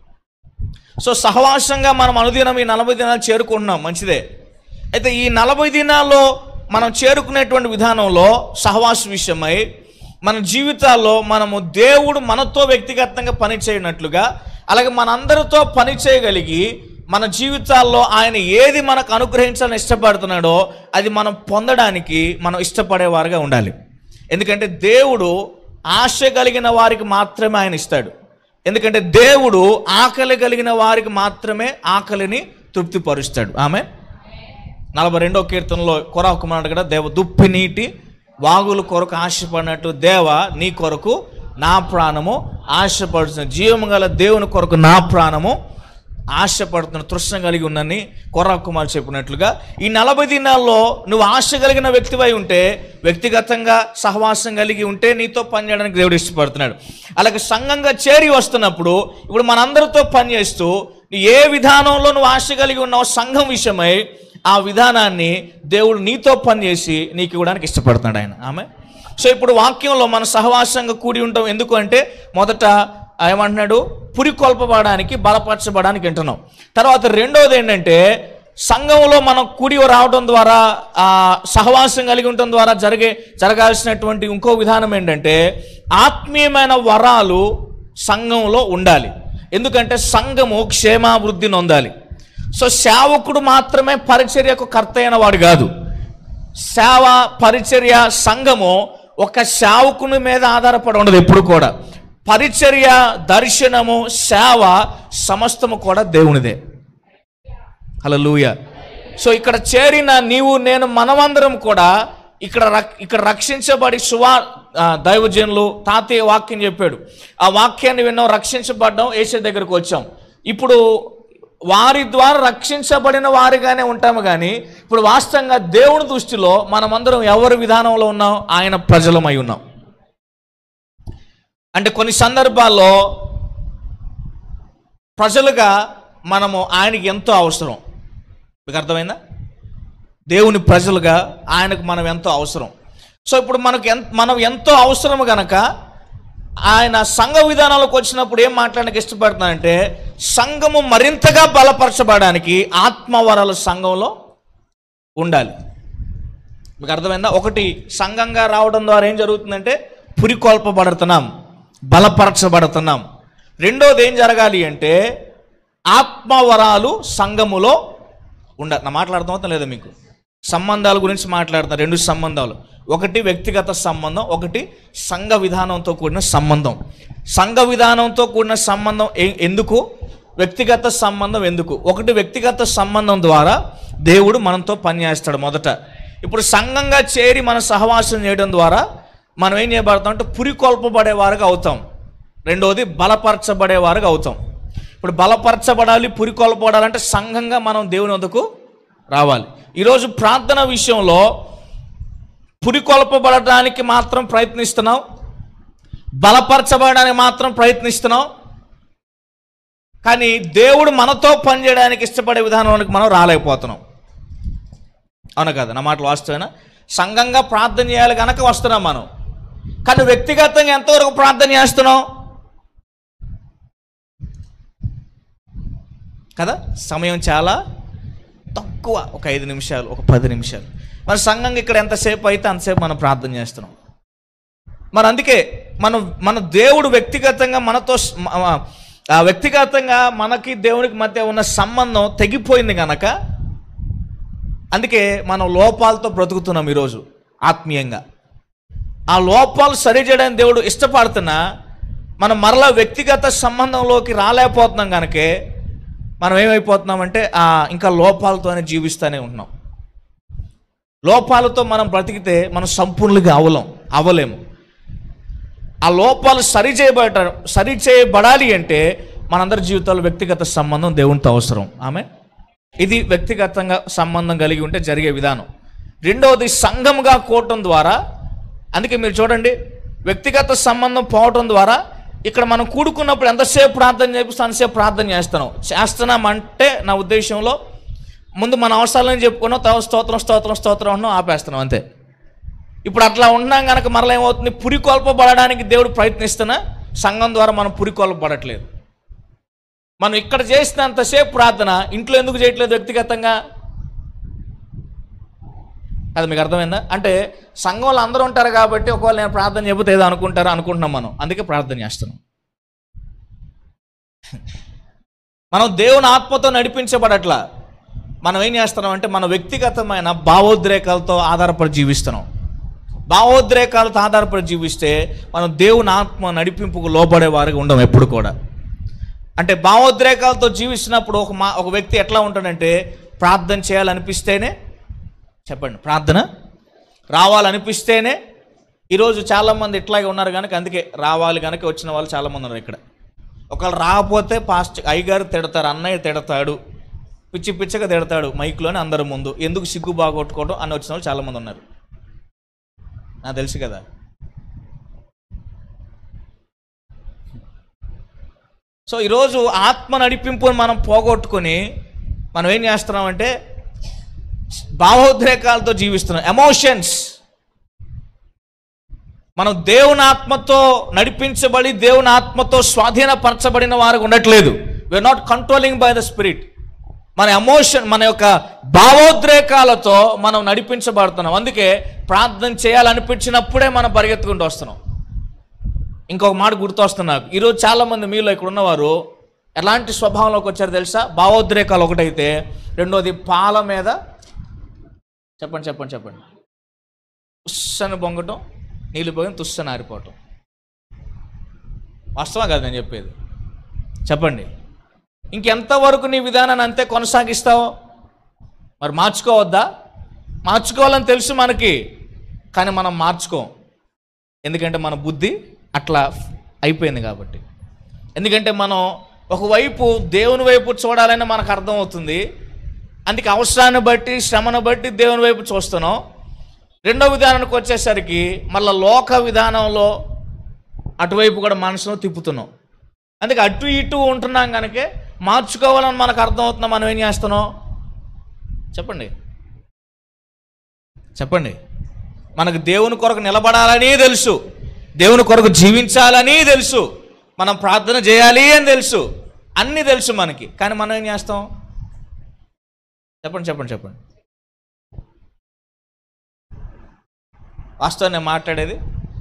సో సహవాసంగా మనం అనుదినం ఈ నలభై దినాలు చేరుకుంటున్నాం మంచిదే అయితే ఈ నలభై దినాల్లో మనం చేరుకునేటువంటి విధానంలో సహవాస విషయమై మన జీవితాల్లో మనము దేవుడు మనతో వ్యక్తిగతంగా పని చేయనట్లుగా అలాగే మనందరితో పని చేయగలిగి మన జీవితాల్లో ఆయన ఏది మనకు అనుగ్రహించాలని ఇష్టపడుతున్నాడో అది మనం పొందడానికి మనం ఇష్టపడేవారుగా ఉండాలి ఎందుకంటే దేవుడు ఆశ కలిగిన వారికి మాత్రమే ఆయన ఇస్తాడు ఎందుకంటే దేవుడు ఆకలి కలిగిన వారికి మాత్రమే ఆకలిని తృప్తిపరుస్తాడు ఆమె నలభై రెండో కీర్తనలో కొర కుమారుడు కూడా దేవ దుప్పి నీటి వాగుల కొరకు ఆశపడినట్టు దేవ నీ కొరకు నా ప్రాణము ఆశపడుతున్న జీవము గల దేవుని కొరకు నా ప్రాణము ఆశపడుతున్న తృష్ణ కలిగి ఉందని కొర్ర కుమార్ చెప్పినట్లుగా ఈ నలభై దినాల్లో నువ్వు ఆశ కలిగిన వ్యక్తివై ఉంటే వ్యక్తిగతంగా సహవాసం కలిగి ఉంటే నీతో పనిచేయడానికి దేవుడు ఇష్టపడుతున్నాడు అలాగే సంఘంగా చేరి వస్తున్నప్పుడు ఇప్పుడు మనందరితో పనిచేస్తూ ఏ విధానంలో నువ్వు ఆశ కలిగి ఉన్నావు సంఘం విషయమై ఆ విధానాన్ని దేవుడు నీతో పనిచేసి నీకు ఇవ్వడానికి ఇష్టపడుతున్నాడు ఆయన ఆమె సో ఇప్పుడు వాక్యంలో మన సహవాసంగా కూడి ఉంటాం ఎందుకు అంటే మొదట ఏమంటున్నాడు పురికొల్పబడడానికి బలపరచబడానికి వింటున్నాం తర్వాత రెండోది ఏంటంటే సంఘంలో మనం కూడి రావడం ద్వారా ఆ సహవాసం కలిగి ఉండటం ద్వారా జరిగే జరగాల్సినటువంటి ఇంకో విధానం ఏంటంటే ఆత్మీయమైన వరాలు సంఘంలో ఉండాలి ఎందుకంటే సంఘము క్షేమాభివృద్ధి నొందాలి సో సేవకుడు మాత్రమే పరిచర్యకు కర్త అయిన వాడు కాదు సేవ పరిచర్య సంఘము ఒక సేవకుని మీద ఆధారపడి ఉండదు ఎప్పుడు కూడా పరిచర్య దర్శనము సేవ సమస్తము కూడా దేవునిదే హల్లెలూయా సో ఇక్కడ చేరిన నీవు నేను మనమందరం కూడా ఇక్కడ రక్- ఇక్కడ రక్షించబడి సువా ఆ, దైవజనులు తాతయ్య వాక్యం చెప్పాడు ఆ వాక్యాన్ని విన్నాం రక్షించబడ్డాం ఏసే దగ్గరకు వచ్చాం ఇప్పుడు వారి ద్వారా రక్షించబడిన వారిగానే ఉంటాము కానీ ఇప్పుడు వాస్తవంగా దేవుని దృష్టిలో మనమందరం ఎవరి విధానంలో ఉన్నాం ఆయన ప్రజలమై ఉన్నాం అంటే కొన్ని సందర్భాల్లో ప్రజలుగా మనము ఆయనకి ఎంతో అవసరం మీకు అర్థమైందా దేవుని ప్రజలుగా ఆయనకు మనం ఎంతో అవసరం సో ఇప్పుడు మనకు ఎంత మనం ఎంతో అవసరం గనక ఆయన సంఘ విధానాలకు వచ్చినప్పుడు ఏం మాట్లాడడానికి ఇష్టపడుతున్నానంటే సంఘము మరింతగా బలపరచబడడానికి ఆత్మవరాలు సంఘంలో ఉండాలి మీకు అర్థమైందా ఒకటి సంఘంగా రావడం ద్వారా ఏం జరుగుతుందంటే పురికొల్పబడుతున్నాం బలపరచబడుతున్నాం రెండోది ఏం జరగాలి అంటే ఆత్మవరాలు సంఘములో ఉండ నా మాట్లాడుతామో లేదా మీకు సంబంధాల గురించి మాట్లాడుతున్నా రెండు సంబంధాలు ఒకటి వ్యక్తిగత సంబంధం ఒకటి సంఘ విధానంతో కూడిన సంబంధం సంఘ విధానంతో కూడిన సంబంధం ఏ- ఎందుకు వ్యక్తిగత సంబంధం ఎందుకు ఒకటి వ్యక్తిగత సంబంధం ద్వారా దేవుడు మనతో పనిచేస్తాడు మొదట ఇప్పుడు సంఘంగా చేరి మన సహవాసం చేయడం ద్వారా మనం ఏం చేయబడతాం అంటే పురికొల్పబడే వారుగా అవుతాం రెండవది బలపరచబడే వారుగా అవుతాం ఇప్పుడు బలపరచబడాలి పురికొల్పబడాలంటే సంఘంగా మనం దేవుని వద్దకు రావాలి ఈరోజు ప్రార్థన విషయంలో పురికొల్పబడడానికి మాత్రం ప్రయత్నిస్తున్నాం బలపరచబడడానికి మాత్రం ప్రయత్నిస్తున్నాం కానీ దేవుడు మనతో పనిచేయడానికి ఇష్టపడే విధానానికి మనం రాలేకపోతున్నాం అవును కదా నా మాటలు వాస్తవేనా సంఘంగా ప్రార్థన చేయాలి కనుక వస్తున్నాం మనం కానీ వ్యక్తిగతంగా ఎంతవరకు ప్రార్థన చేస్తున్నాం కదా సమయం చాలా తక్కువ ఒక ఐదు నిమిషాలు ఒక పది నిమిషాలు మరి సంఘంగా ఇక్కడ ఎంతసేపు అయితే అంతసేపు మనం ప్రార్థన చేస్తున్నాం మరి అందుకే మనం మన దేవుడు వ్యక్తిగతంగా మనతో స్- మ- మ- ఆ వ్యక్తిగతంగా మనకి దేవునికి మధ్య ఉన్న సంబంధం తెగిపోయింది కనుక అందుకే మనం లోపాలతో బ్రతుకుతున్నాం ఈరోజు ఆత్మీయంగా ఆ లోపాలు సరిచేయడానికి దేవుడు ఇష్టపడుతున్నా మనం మరలా వ్యక్తిగత సంబంధంలోకి రాలేకపోతున్నాం కనుకే మనం ఏమైపోతున్నామంటే ఆ ఇంకా లోపాలతోనే జీవిస్తూనే ఉంటున్నాం లోపాలతో మనం బ్రతికితే మనం సంపూర్ణంగా అవలం అవ్వలేము ఆ లోపాలు సరిచేయబడ సరిచేయబడాలి అంటే మనందరి జీవితాల్లో వ్యక్తిగత సంబంధం దేవునితో అవసరం ఆమె ఇది వ్యక్తిగతంగా సంబంధం కలిగి ఉంటే జరిగే విధానం రెండవది సంఘముగా కోవటం ద్వారా అందుకే మీరు చూడండి వ్యక్తిగత సంబంధం పోవటం ద్వారా ఇక్కడ మనం కూడుకున్నప్పుడు ఎంతసేపు ప్రార్థన చేపిస్తే అంతసేపు ప్రార్థన చేస్తున్నాం చేస్తున్నాం అంటే నా ఉద్దేశంలో ముందు మన అవసరాలను చెప్పుకున్నాం తర్వాత స్తోత్రం స్తోత్రం స్తోత్రం అన్నాం ఆపేస్తున్నాం అంతే ఇప్పుడు అట్లా ఉన్నాం కనుక మరలా ఏమవుతుంది పురికొల్పబడడానికి దేవుడు ప్రయత్నిస్తున్నా సంఘం ద్వారా మనం పురికొల్పబడట్లేదు మనం ఇక్కడ చేసినంతసేపు ప్రార్థన ఇంట్లో ఎందుకు చేయట్లేదు వ్యక్తిగతంగా అది మీకు అర్థమైందా అంటే సంఘంలో అందరూ ఉంటారు కాబట్టి ఒకవేళ నేను ప్రార్థన చెబితే ఏదో అనుకుంటారో అనుకుంటున్నాం మనం అందుకే ప్రార్థన చేస్తున్నాం మనం దేవుని ఆత్మతో నడిపించబడట్లా మనం ఏం చేస్తున్నాం అంటే మన వ్యక్తిగతమైన భావోద్రేకాలతో ఆధారపడి జీవిస్తున్నాం భావోద్రేకాలతో ఆధారపడి జీవిస్తే మనం దేవుని ఆత్మ నడిపింపుకు లోబడే వారికి ఉండం ఎప్పుడు కూడా అంటే భావోద్రేకాలతో జీవిస్తున్నప్పుడు ఒక మా ఒక వ్యక్తి ఎట్లా ఉంటాడంటే ప్రార్థన చేయాలనిపిస్తేనే చెప్పండి ప్రార్థన రావాలనిపిస్తేనే ఈరోజు చాలామంది ఇట్లాగే ఉన్నారు కనుక అందుకే రావాలి కనుక వచ్చిన వాళ్ళు చాలామంది ఉన్నారు ఇక్కడ ఒకవేళ రాకపోతే పాస్ట్ అయ్యగారు తిడతారు అన్నయ్య తిడతాడు పిచ్చి పిచ్చగా తిడతాడు మైక్లోనే అందరి ముందు ఎందుకు సిగ్గు బాగొట్టుకోవడం అని వచ్చిన వాళ్ళు చాలామంది ఉన్నారు నాకు తెలుసు కదా సో ఈరోజు ఆత్మ నడిపింపుని మనం పోగొట్టుకొని మనం ఏం చేస్తున్నామంటే భావోద్రేకాలతో జీవిస్తున్నాం ఎమోషన్స్ మనం దేవుని ఆత్మతో నడిపించబడి దేవుని ఆత్మతో స్వాధీనపరచబడిన వారు ఉండట్లేదు we're not controlling by the spirit మన ఎమోషన్ మన యొక్క భావోద్రేకాలతో మనం నడిపించబడుతున్నాం అందుకే ప్రార్థన చేయాలనిపించినప్పుడే మనం పరిగెత్తుకుంటూ వస్తున్నాం ఇంకొక మాట గుర్తొస్తుంది నాకు ఈరోజు చాలామంది మీలో ఇక్కడ ఉన్నవారు ఎలాంటి స్వభావంలోకి వచ్చారో తెలుసా భావోద్రేకాలు ఒకటైతే రెండోది పాల మీద చెప్పండి చెప్పండి చెప్పండి తుస్సని బొంగటం నీళ్ళు పోయి తుస్సని ఆరిపోవటం వాస్తవం కాదు నేను చెప్పేది చెప్పండి ఇంకెంతవరకు నీ విధానాన్ని అంతే కొనసాగిస్తావు మరి మార్చుకోవద్దా మార్చుకోవాలని తెలుసు మనకి కానీ మనం మార్చుకోం ఎందుకంటే మన బుద్ధి అట్లా అయిపోయింది కాబట్టి ఎందుకంటే మనం ఒకవైపు దేవుని వైపు చూడాలని మనకు అర్థమవుతుంది అందుకే అవసరాన్ని బట్టి శ్రమను బట్టి దేవుని వైపు చూస్తున్నాం రెండో విధానానికి వచ్చేసరికి మళ్ళీ లోక విధానంలో అటువైపు కూడా మనసును తిప్పుతున్నాం అందుకే అటు ఇటు ఉంటున్నాం కనుక మార్చుకోవాలని మనకు అర్థమవుతున్నా మనం ఏం చేస్తున్నాం చెప్పండి చెప్పండి మనకు దేవుని కొరకు నిలబడాలని తెలుసు దేవుని కొరకు జీవించాలని తెలుసు మనం ప్రార్థన చేయాలి అని తెలుసు అన్నీ తెలుసు మనకి కానీ మనం ఏం చేస్తాం చెప్పండి చెప్పండి చెప్పండి వాస్తవం నేను మాట్లాడేది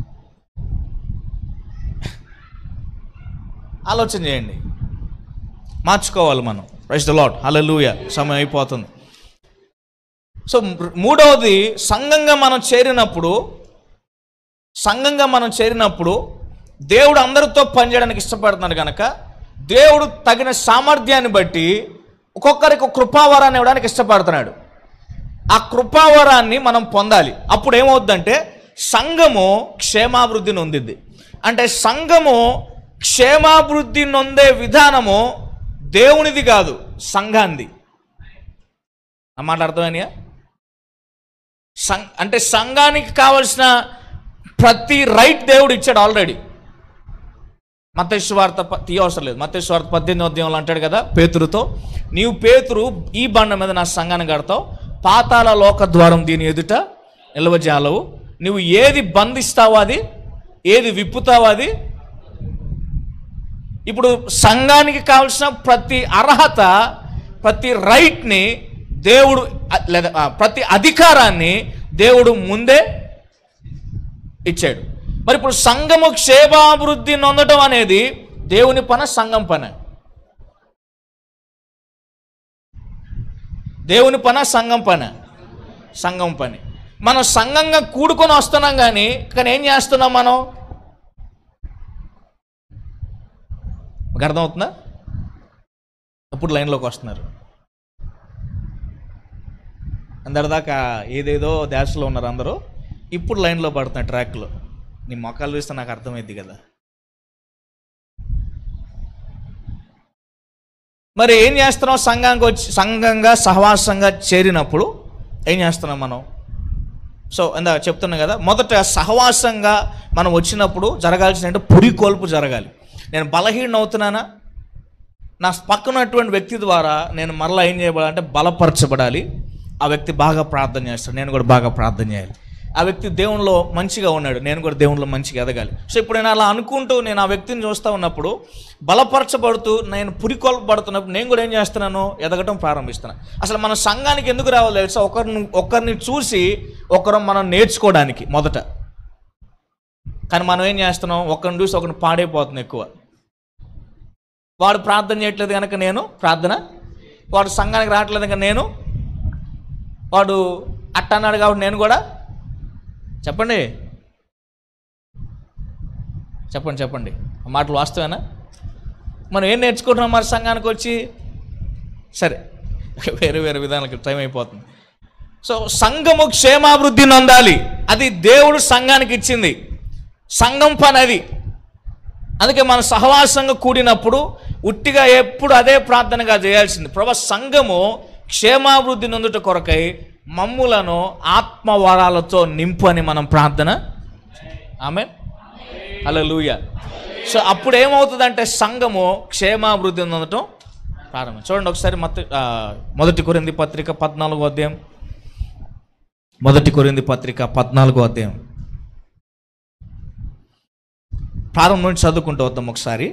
ఆలోచన చేయండి మార్చుకోవాలి మనం ప్రైస్ ద లాట్ హల్లెలూయ సమయం అయిపోతుంది సో మూడవది సంఘంగా మనం చేరినప్పుడు సంఘంగా మనం చేరినప్పుడు దేవుడు అందరితో పనిచేయడానికి ఇష్టపడుతున్నాడు కనుక దేవుడు తగిన సామర్థ్యాన్ని బట్టి ఒక్కొక్కరికి ఒక కృపావరాన్ని ఇవ్వడానికి ఇష్టపడుతున్నాడు ఆ కృపావరాన్ని మనం పొందాలి అప్పుడు ఏమవుద్దంటే సంఘము క్షేమాభివృద్ధి నొందిద్ది అంటే సంఘము క్షేమాభివృద్ధి నొందే విధానము దేవునిది కాదు సంఘాంది ఆ మాట అర్థమైనయా సం అంటే సంఘానికి కావలసిన ప్రతి రైట్ దేవుడు ఇచ్చాడు ఆల్రెడీ మతేశ్వార్త తీయవసరం లేదు మతేశ్వార్త పద్దెనిమిది అధ్యాయంలో అంటాడు కదా పేతురుతో నీవు పేతురు ఈ బండ మీద నా సంఘాన్ని కడతావు పాతాల లోక ద్వారం దీని ఎదుట నిల్వజాలవు నువ్వు ఏది బంధిస్తావో అది ఏది విప్పుతావో అది ఇప్పుడు సంఘానికి కావలసిన ప్రతి అర్హత ప్రతి రైట్ని దేవుడు అ- లేదా ఆ, ప్రతి అధికారాన్ని దేవుడు ముందే ఇచ్చాడు మరి ఇప్పుడు సంఘము క్షేమాభివృద్ధి నొందడం అనేది దేవుని పన సంఘం పన దేవుని పన సంఘం పన సంఘం పని మనం సంఘంగా కూడుకొని వస్తున్నాం కానీ కానీ ఏం చేస్తున్నాం మనం మీకు అర్థమవుతుందా అప్పుడు లైన్లోకి వస్తున్నారు అందరిదాకా ఏదేదో దేశంలో ఉన్నారు అందరూ ఇప్పుడు లైన్లో పడుతున్నారు ట్రాక్లో నీ మొక్కలు చూస్తే నాకు అర్థమైంది కదా మరి ఏం చేస్తున్నాం సంఘానికి వచ్చి సంఘంగా సహవాసంగా చేరినప్పుడు ఏం చేస్తున్నాం మనం సో ఇందా చెప్తున్నాం కదా మొదట సహవాసంగా మనం వచ్చినప్పుడు జరగాల్సిన పురికొల్పు జరగాలి నేను బలహీన అవుతున్నానా నా పక్కనటువంటి వ్యక్తి ద్వారా నేను మరలా ఏం చేయబడాలంటే బలపరచబడాలి ఆ వ్యక్తి బాగా ప్రార్థన చేస్తాడు నేను కూడా బాగా ప్రార్థన చేయాలి ఆ వ్యక్తి దేవునిలో మంచిగా ఉన్నాడు నేను కూడా దేవునిలో మంచిగా ఎదగాలి సో ఇప్పుడు నేను అలా అనుకుంటూ నేను ఆ వ్యక్తిని చూస్తూ ఉన్నప్పుడు బలపరచబడుతూ నేను పురికొల్పబడుతున్నప్పుడు నేను కూడా ఏం చేస్తున్నాను ఎదగటం ప్రారంభిస్తున్నాను అసలు మన సంఘానికి ఎందుకు రావాలి తెలుసా ఒకరిని ఒకరిని చూసి ఒకరు మనం నేర్చుకోవడానికి మొదట కానీ మనం ఏం చేస్తున్నాం ఒకరిని చూసి ఒకరిని పాడైపోతుంది ఎక్కువ వాడు ప్రార్థన చేయట్లేదు కనుక నేను ప్రార్థన వాడు సంఘానికి రావట్లేదు కనుక నేను వాడు అట్ట అన్నాడు కాబట్టి నేను కూడా చెప్పండి చెప్పండి చెప్పండి ఆ మాటలు వాస్తవేనా మనం ఏం నేర్చుకుంటున్నాం మరి సంఘానికి వచ్చి సరే వేరే వేరే విధానాలకు టైం అయిపోతుంది సో సంఘము క్షేమాభివృద్ధి నొందాలి అది దేవుడు సంఘానికి ఇచ్చింది సంఘం పని అది అందుకే మన సహవాసంగా కూడినప్పుడు ఉట్టిగా ఎప్పుడు అదే ప్రార్థనగా చేయాల్సింది ప్రభా సంఘము క్షేమాభివృద్ధి నొందుట కొరకై మమ్ములను ఆత్మవరాలతో నింపు అని మనం ప్రార్థన ఆమె అలా లూయ సో అప్పుడు ఏమవుతుందంటే సంఘము క్షేమాభివృద్ధి నొందటం ప్రారంభం చూడండి ఒకసారి మత ఆ, మొదటి కొరింది పత్రిక పద్నాలుగో అధ్యాయం మొదటి కొరింది పత్రిక పద్నాలుగో అధ్యాయం ప్రారంభం నుంచి చదువుకుంటూ వద్దాం ఒకసారి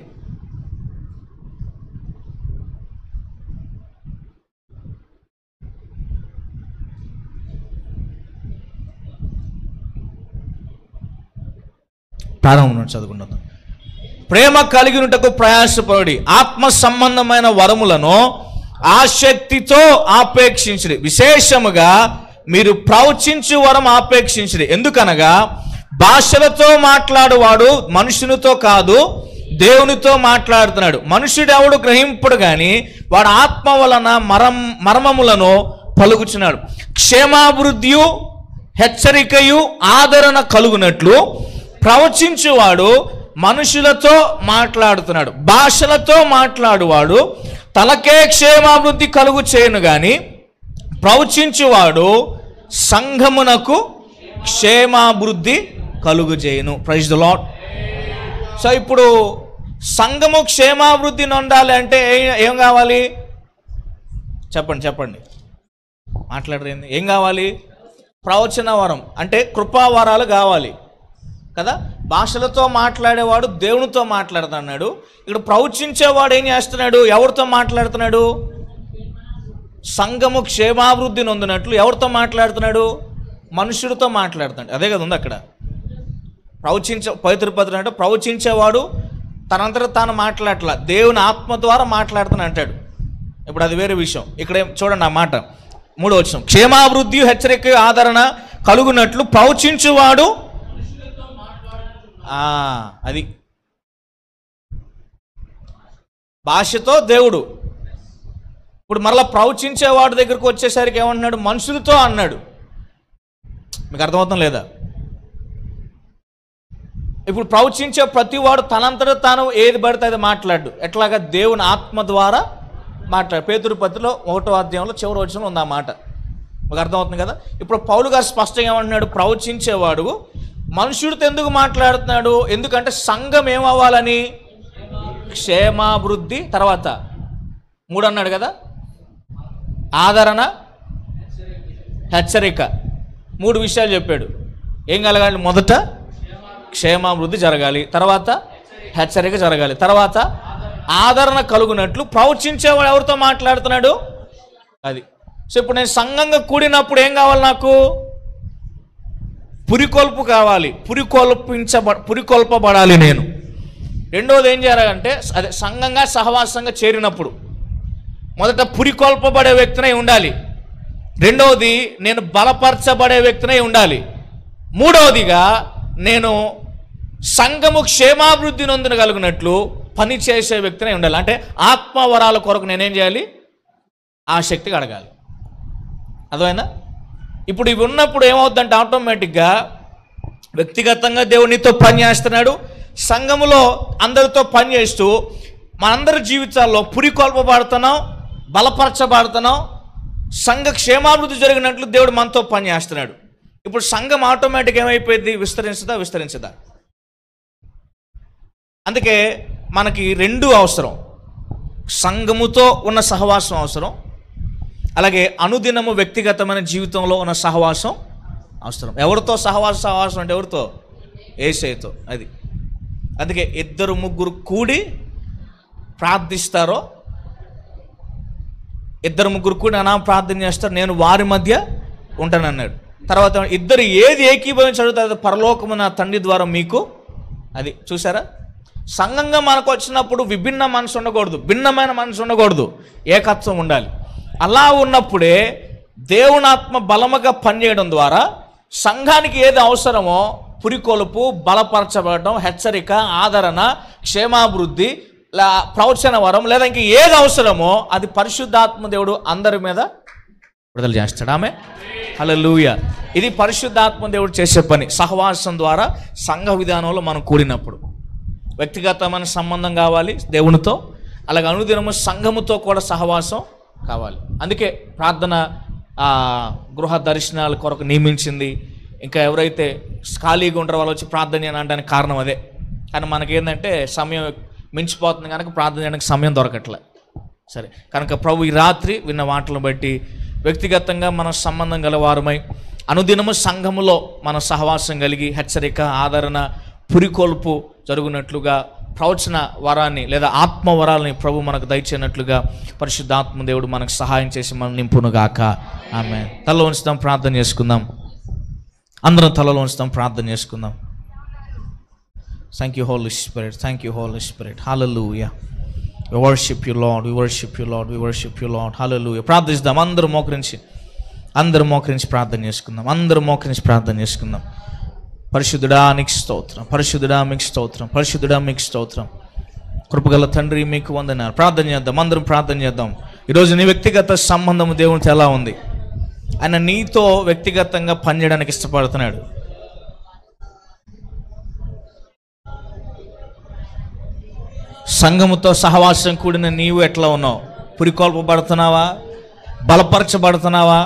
ప్రారంభం నుంచి చదువుకుంటూ వద్దాం ప్రేమ కలిగినటకు ప్రయాసపడి ఆత్మ సంబంధమైన వరములను ఆసక్తితో ఆపేక్షించడి విశేషముగా మీరు ప్రవచించు వరం ఆపేక్షించడి ఎందుకనగా భాషలతో మాట్లాడువాడు మనుషునితో కాదు దేవునితో మాట్లాడుతున్నాడు మనుషుడు ఎవడు గ్రహింపుడు గాని వాడు ఆత్మ వలన మరం మర్మములను పలుకుచున్నాడు క్షేమాభివృద్ధియు హెచ్చరికయు ఆదరణ కలుగునట్లు ప్రవచించువాడు మనుషులతో మాట్లాడుతున్నాడు భాషలతో మాట్లాడువాడు తలకే క్షేమాభివృద్ధి కలుగు చేయను గాని ప్రవచించువాడు సంఘమునకు క్షేమాభివృద్ధి కలుగు చేయను ప్రైజ్ ద లాడ్ సో ఇప్పుడు సంఘము క్షేమాభివృద్ధి నొందాలి అంటే ఏ- ఏం కావాలి చెప్పండి చెప్పండి మాట్లాడరేంది ఏం కావాలి ప్రవచన వరం అంటే కృపావరాలు కావాలి కదా భాషలతో మాట్లాడేవాడు దేవునితో మాట్లాడుతున్నాడు ఇక్కడ ప్రవచించేవాడు ఏం చేస్తున్నాడు ఎవరితో మాట్లాడుతున్నాడు సంఘము క్షేమాభివృద్ధి నొందినట్లు ఎవరితో మాట్లాడుతున్నాడు మనుషుడితో మాట్లాడుతున్నాడు అదే కదా ఉంది అక్కడ ప్రవచించే పవిత్ర పత్రం అంటే ప్రవచించేవాడు తనంతట తాను మాట్లాడట్లా దేవుని ఆత్మ ద్వారా మాట్లాడుతాను అంటాడు ఇప్పుడు అది వేరే విషయం ఇక్కడ ఏం- చూడండి ఆ మాట మూడో వచ్చిన క్షేమాభివృద్ధి హెచ్చరిక ఆదరణ కలుగునట్లు ప్రవచించువాడు ఆ, అది భాషతో దేవుడు ఇప్పుడు మరలా ప్రవచించేవాడి దగ్గరకు వచ్చేసరికి ఏమంటున్నాడు మనుషులతో అన్నాడు మీకు అర్థమవుతాం లేదా ఇప్పుడు ప్రవచించే ప్రతివాడు తనంతట తాను ఏది పడితే అది మాట్లాడు ఎట్లాగా దేవుని ఆత్మ ద్వారా మాట్లాడు పేతురుపతిలో ఒకటో అధ్యాయంలో చివరి వచ్చిన ఉంది ఆ మాట మీకు అర్థమవుతుంది కదా ఇప్పుడు పౌలు గారు స్పష్టంగా ఏమంటున్నాడు ప్రవచించేవాడు మనుషుడితో ఎందుకు మాట్లాడుతున్నాడు ఎందుకంటే సంఘం ఏమవ్వాలని క్షేమాభివృద్ధి తర్వాత మూడు అన్నాడు కదా ఆదరణ హెచ్చరిక మూడు విషయాలు చెప్పాడు ఏం కలగాలి మొదట క్షేమాభివృద్ధి జరగాలి తర్వాత హెచ్చరిక జరగాలి తర్వాత ఆదరణ కలుగునట్లు ప్రవచించేవాడు ఎవరితో మాట్లాడుతున్నాడు అది సో ఇప్పుడు నేను సంఘంగా కూడినప్పుడు ఏం కావాలి నాకు పురికొల్పు కావాలి పురికొల్పించబ పురికొల్పబడాలి నేను రెండోది ఏం చేయాలంటే అదే సంఘంగా సహవాసంగా చేరినప్పుడు మొదట పురికొల్పబడే వ్యక్తినై ఉండాలి రెండవది నేను బలపరచబడే వ్యక్తినై ఉండాలి మూడవదిగా నేను సంఘము క్షేమాభివృద్ధి నొందగలిగినట్లు పని చేసే వ్యక్తినై ఉండాలి అంటే ఆత్మవరాల కొరకు నేనేం చేయాలి ఆ శక్తిగా అడగాలి అర్థమైందా ఇప్పుడు ఇవి ఉన్నప్పుడు ఏమవుతుందంటే ఆటోమేటిక్గా వ్యక్తిగతంగా దేవునితో పని చేస్తున్నాడు సంఘములో అందరితో పని చేస్తూ మనందరి జీవితాల్లో పురికొల్పబడుతున్నాం బలపరచబడుతున్నాం సంఘ క్షేమాభివృద్ధి జరిగినట్లు దేవుడు మనతో పని చేస్తున్నాడు ఇప్పుడు సంఘం ఆటోమేటిక్ ఏమైపోయింది విస్తరించదా విస్తరించదా అందుకే మనకి రెండు అవసరం సంఘముతో ఉన్న సహవాసం అవసరం అలాగే అనుదినము వ్యక్తిగతమైన జీవితంలో ఉన్న సహవాసం అవసరం ఎవరితో సహవాసం సహవాసం అంటే ఎవరితో ఏసైతో అది అందుకే ఇద్దరు ముగ్గురు కూడి ప్రార్థిస్తారో ఇద్దరు ముగ్గురు కూడి అనా ప్రార్థన చేస్తారు నేను వారి మధ్య ఉంటానన్నాడు తర్వాత ఇద్దరు ఏది ఏకీభవించి అడుగుతారు పరలోకము నా తండ్రి ద్వారా మీకు అది చూసారా సంఘంగా మనకు వచ్చినప్పుడు విభిన్న మనసు ఉండకూడదు భిన్నమైన మనసు ఉండకూడదు ఏకత్వం ఉండాలి అలా ఉన్నప్పుడే దేవునాత్మ బలముగా పనిచేయడం ద్వారా సంఘానికి ఏది అవసరమో పురికొలుపు బలపరచబడటం హెచ్చరిక ఆదరణ క్షేమాభివృద్ధి లా ప్రవచన వరం లేదా ఇంక ఏది అవసరమో అది పరిశుద్ధాత్మ దేవుడు అందరి మీద విడుదల చేస్తాడు ఆమె హల్లెలూయా ఇది పరిశుద్ధాత్మ దేవుడు చేసే పని సహవాసం ద్వారా సంఘ విధానంలో మనం కూడినప్పుడు వ్యక్తిగతమైన సంబంధం కావాలి దేవునితో అలాగే అనుదినము సంఘముతో కూడా సహవాసం కావాలి అందుకే ప్రార్థన ఆ, గృహ దర్శనాల కొరకు నియమించింది ఇంకా ఎవరైతే ఖాళీగా ఉంటారో వాళ్ళు వచ్చి ప్రార్థన చేయని అనడానికి కారణం అదే కానీ మనకేంటంటే సమయం మించిపోతుంది కనుక ప్రార్థన చేయడానికి సమయం దొరకట్లే సరే కనుక ప్రభు ఈ రాత్రి విన్న మాటలను బట్టి వ్యక్తిగతంగా మనం సంబంధం గలవారమై అనుదినము సంఘములో మన సహవాసం కలిగి హెచ్చరిక ఆదరణ పురికొల్పు జరుగునట్లుగా ప్రవచన వరాన్ని లేదా ఆత్మ వరాలని ప్రభు మనకు దయచేయనట్లుగా పరిశుద్ధాత్మ దేవుడు మనకు సహాయం చేసి మనం నింపునుగాక ఆమె తలలో ఉంచుతాం ప్రార్థన చేసుకుందాం అందరం తలలో ఉంచుతాం ప్రార్థన చేసుకుందాం thank you holy spirit thank you holy spirit hallelujah we worship you Lord we worship you Lord we worship you Lord hallelujah ప్రార్థిస్తాం అందరూ మోకరించి అందరూ మోకరించి ప్రార్థన చేసుకుందాం అందరూ మోకరించి ప్రార్థన చేసుకుందాం పరిశుద్ధుడా నీకు స్తోత్రం పరిశుద్ధుడా మీకు స్తోత్రం పరిశుద్ధుడా మీకు స్తోత్రం కృపగల తండ్రి మీకు వందనాలు ప్రార్థన చేద్దాం అందరం ప్రార్థన చేద్దాం ఈరోజు నీ వ్యక్తిగత సంబంధం దేవునితో ఎలా ఉంది ఆయన నీతో వ్యక్తిగతంగా పనిచేయడానికి ఇష్టపడుతున్నాడు సంఘముతో సహవాసం కూడిన నీవు ఎట్లా ఉన్నావు పురికొల్పబడుతున్నావా బలపరచబడుతున్నావా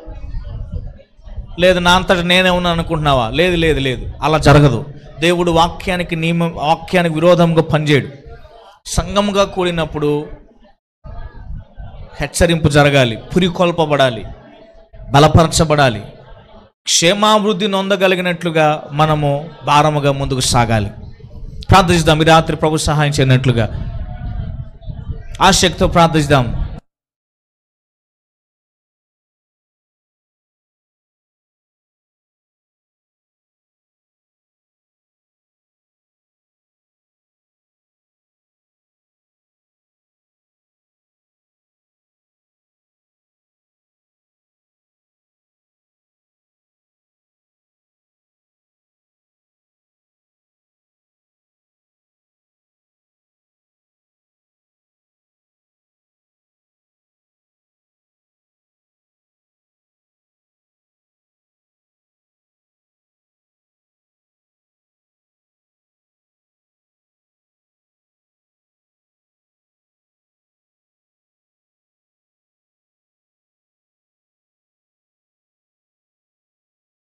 లేదు నా అంతటా నేనే ఉన్నాను అనుకుంటున్నావా లేదు లేదు లేదు అలా జరగదు దేవుడు వాక్యానికి నియమం వాక్యానికి విరోధంగా పనిచేయడు సంఘముగా కూడినప్పుడు హెచ్చరింపు జరగాలి పురికొల్పబడాలి బలపరచబడాలి క్షేమాభివృద్ధి నొందగలిగినట్లుగా మనము భారముగా ముందుకు సాగాలి ప్రార్థిస్తాం ఈ రాత్రి ప్రభు సహాయం చేయనట్లుగా ఆ శక్తితో ప్రార్థిస్తాం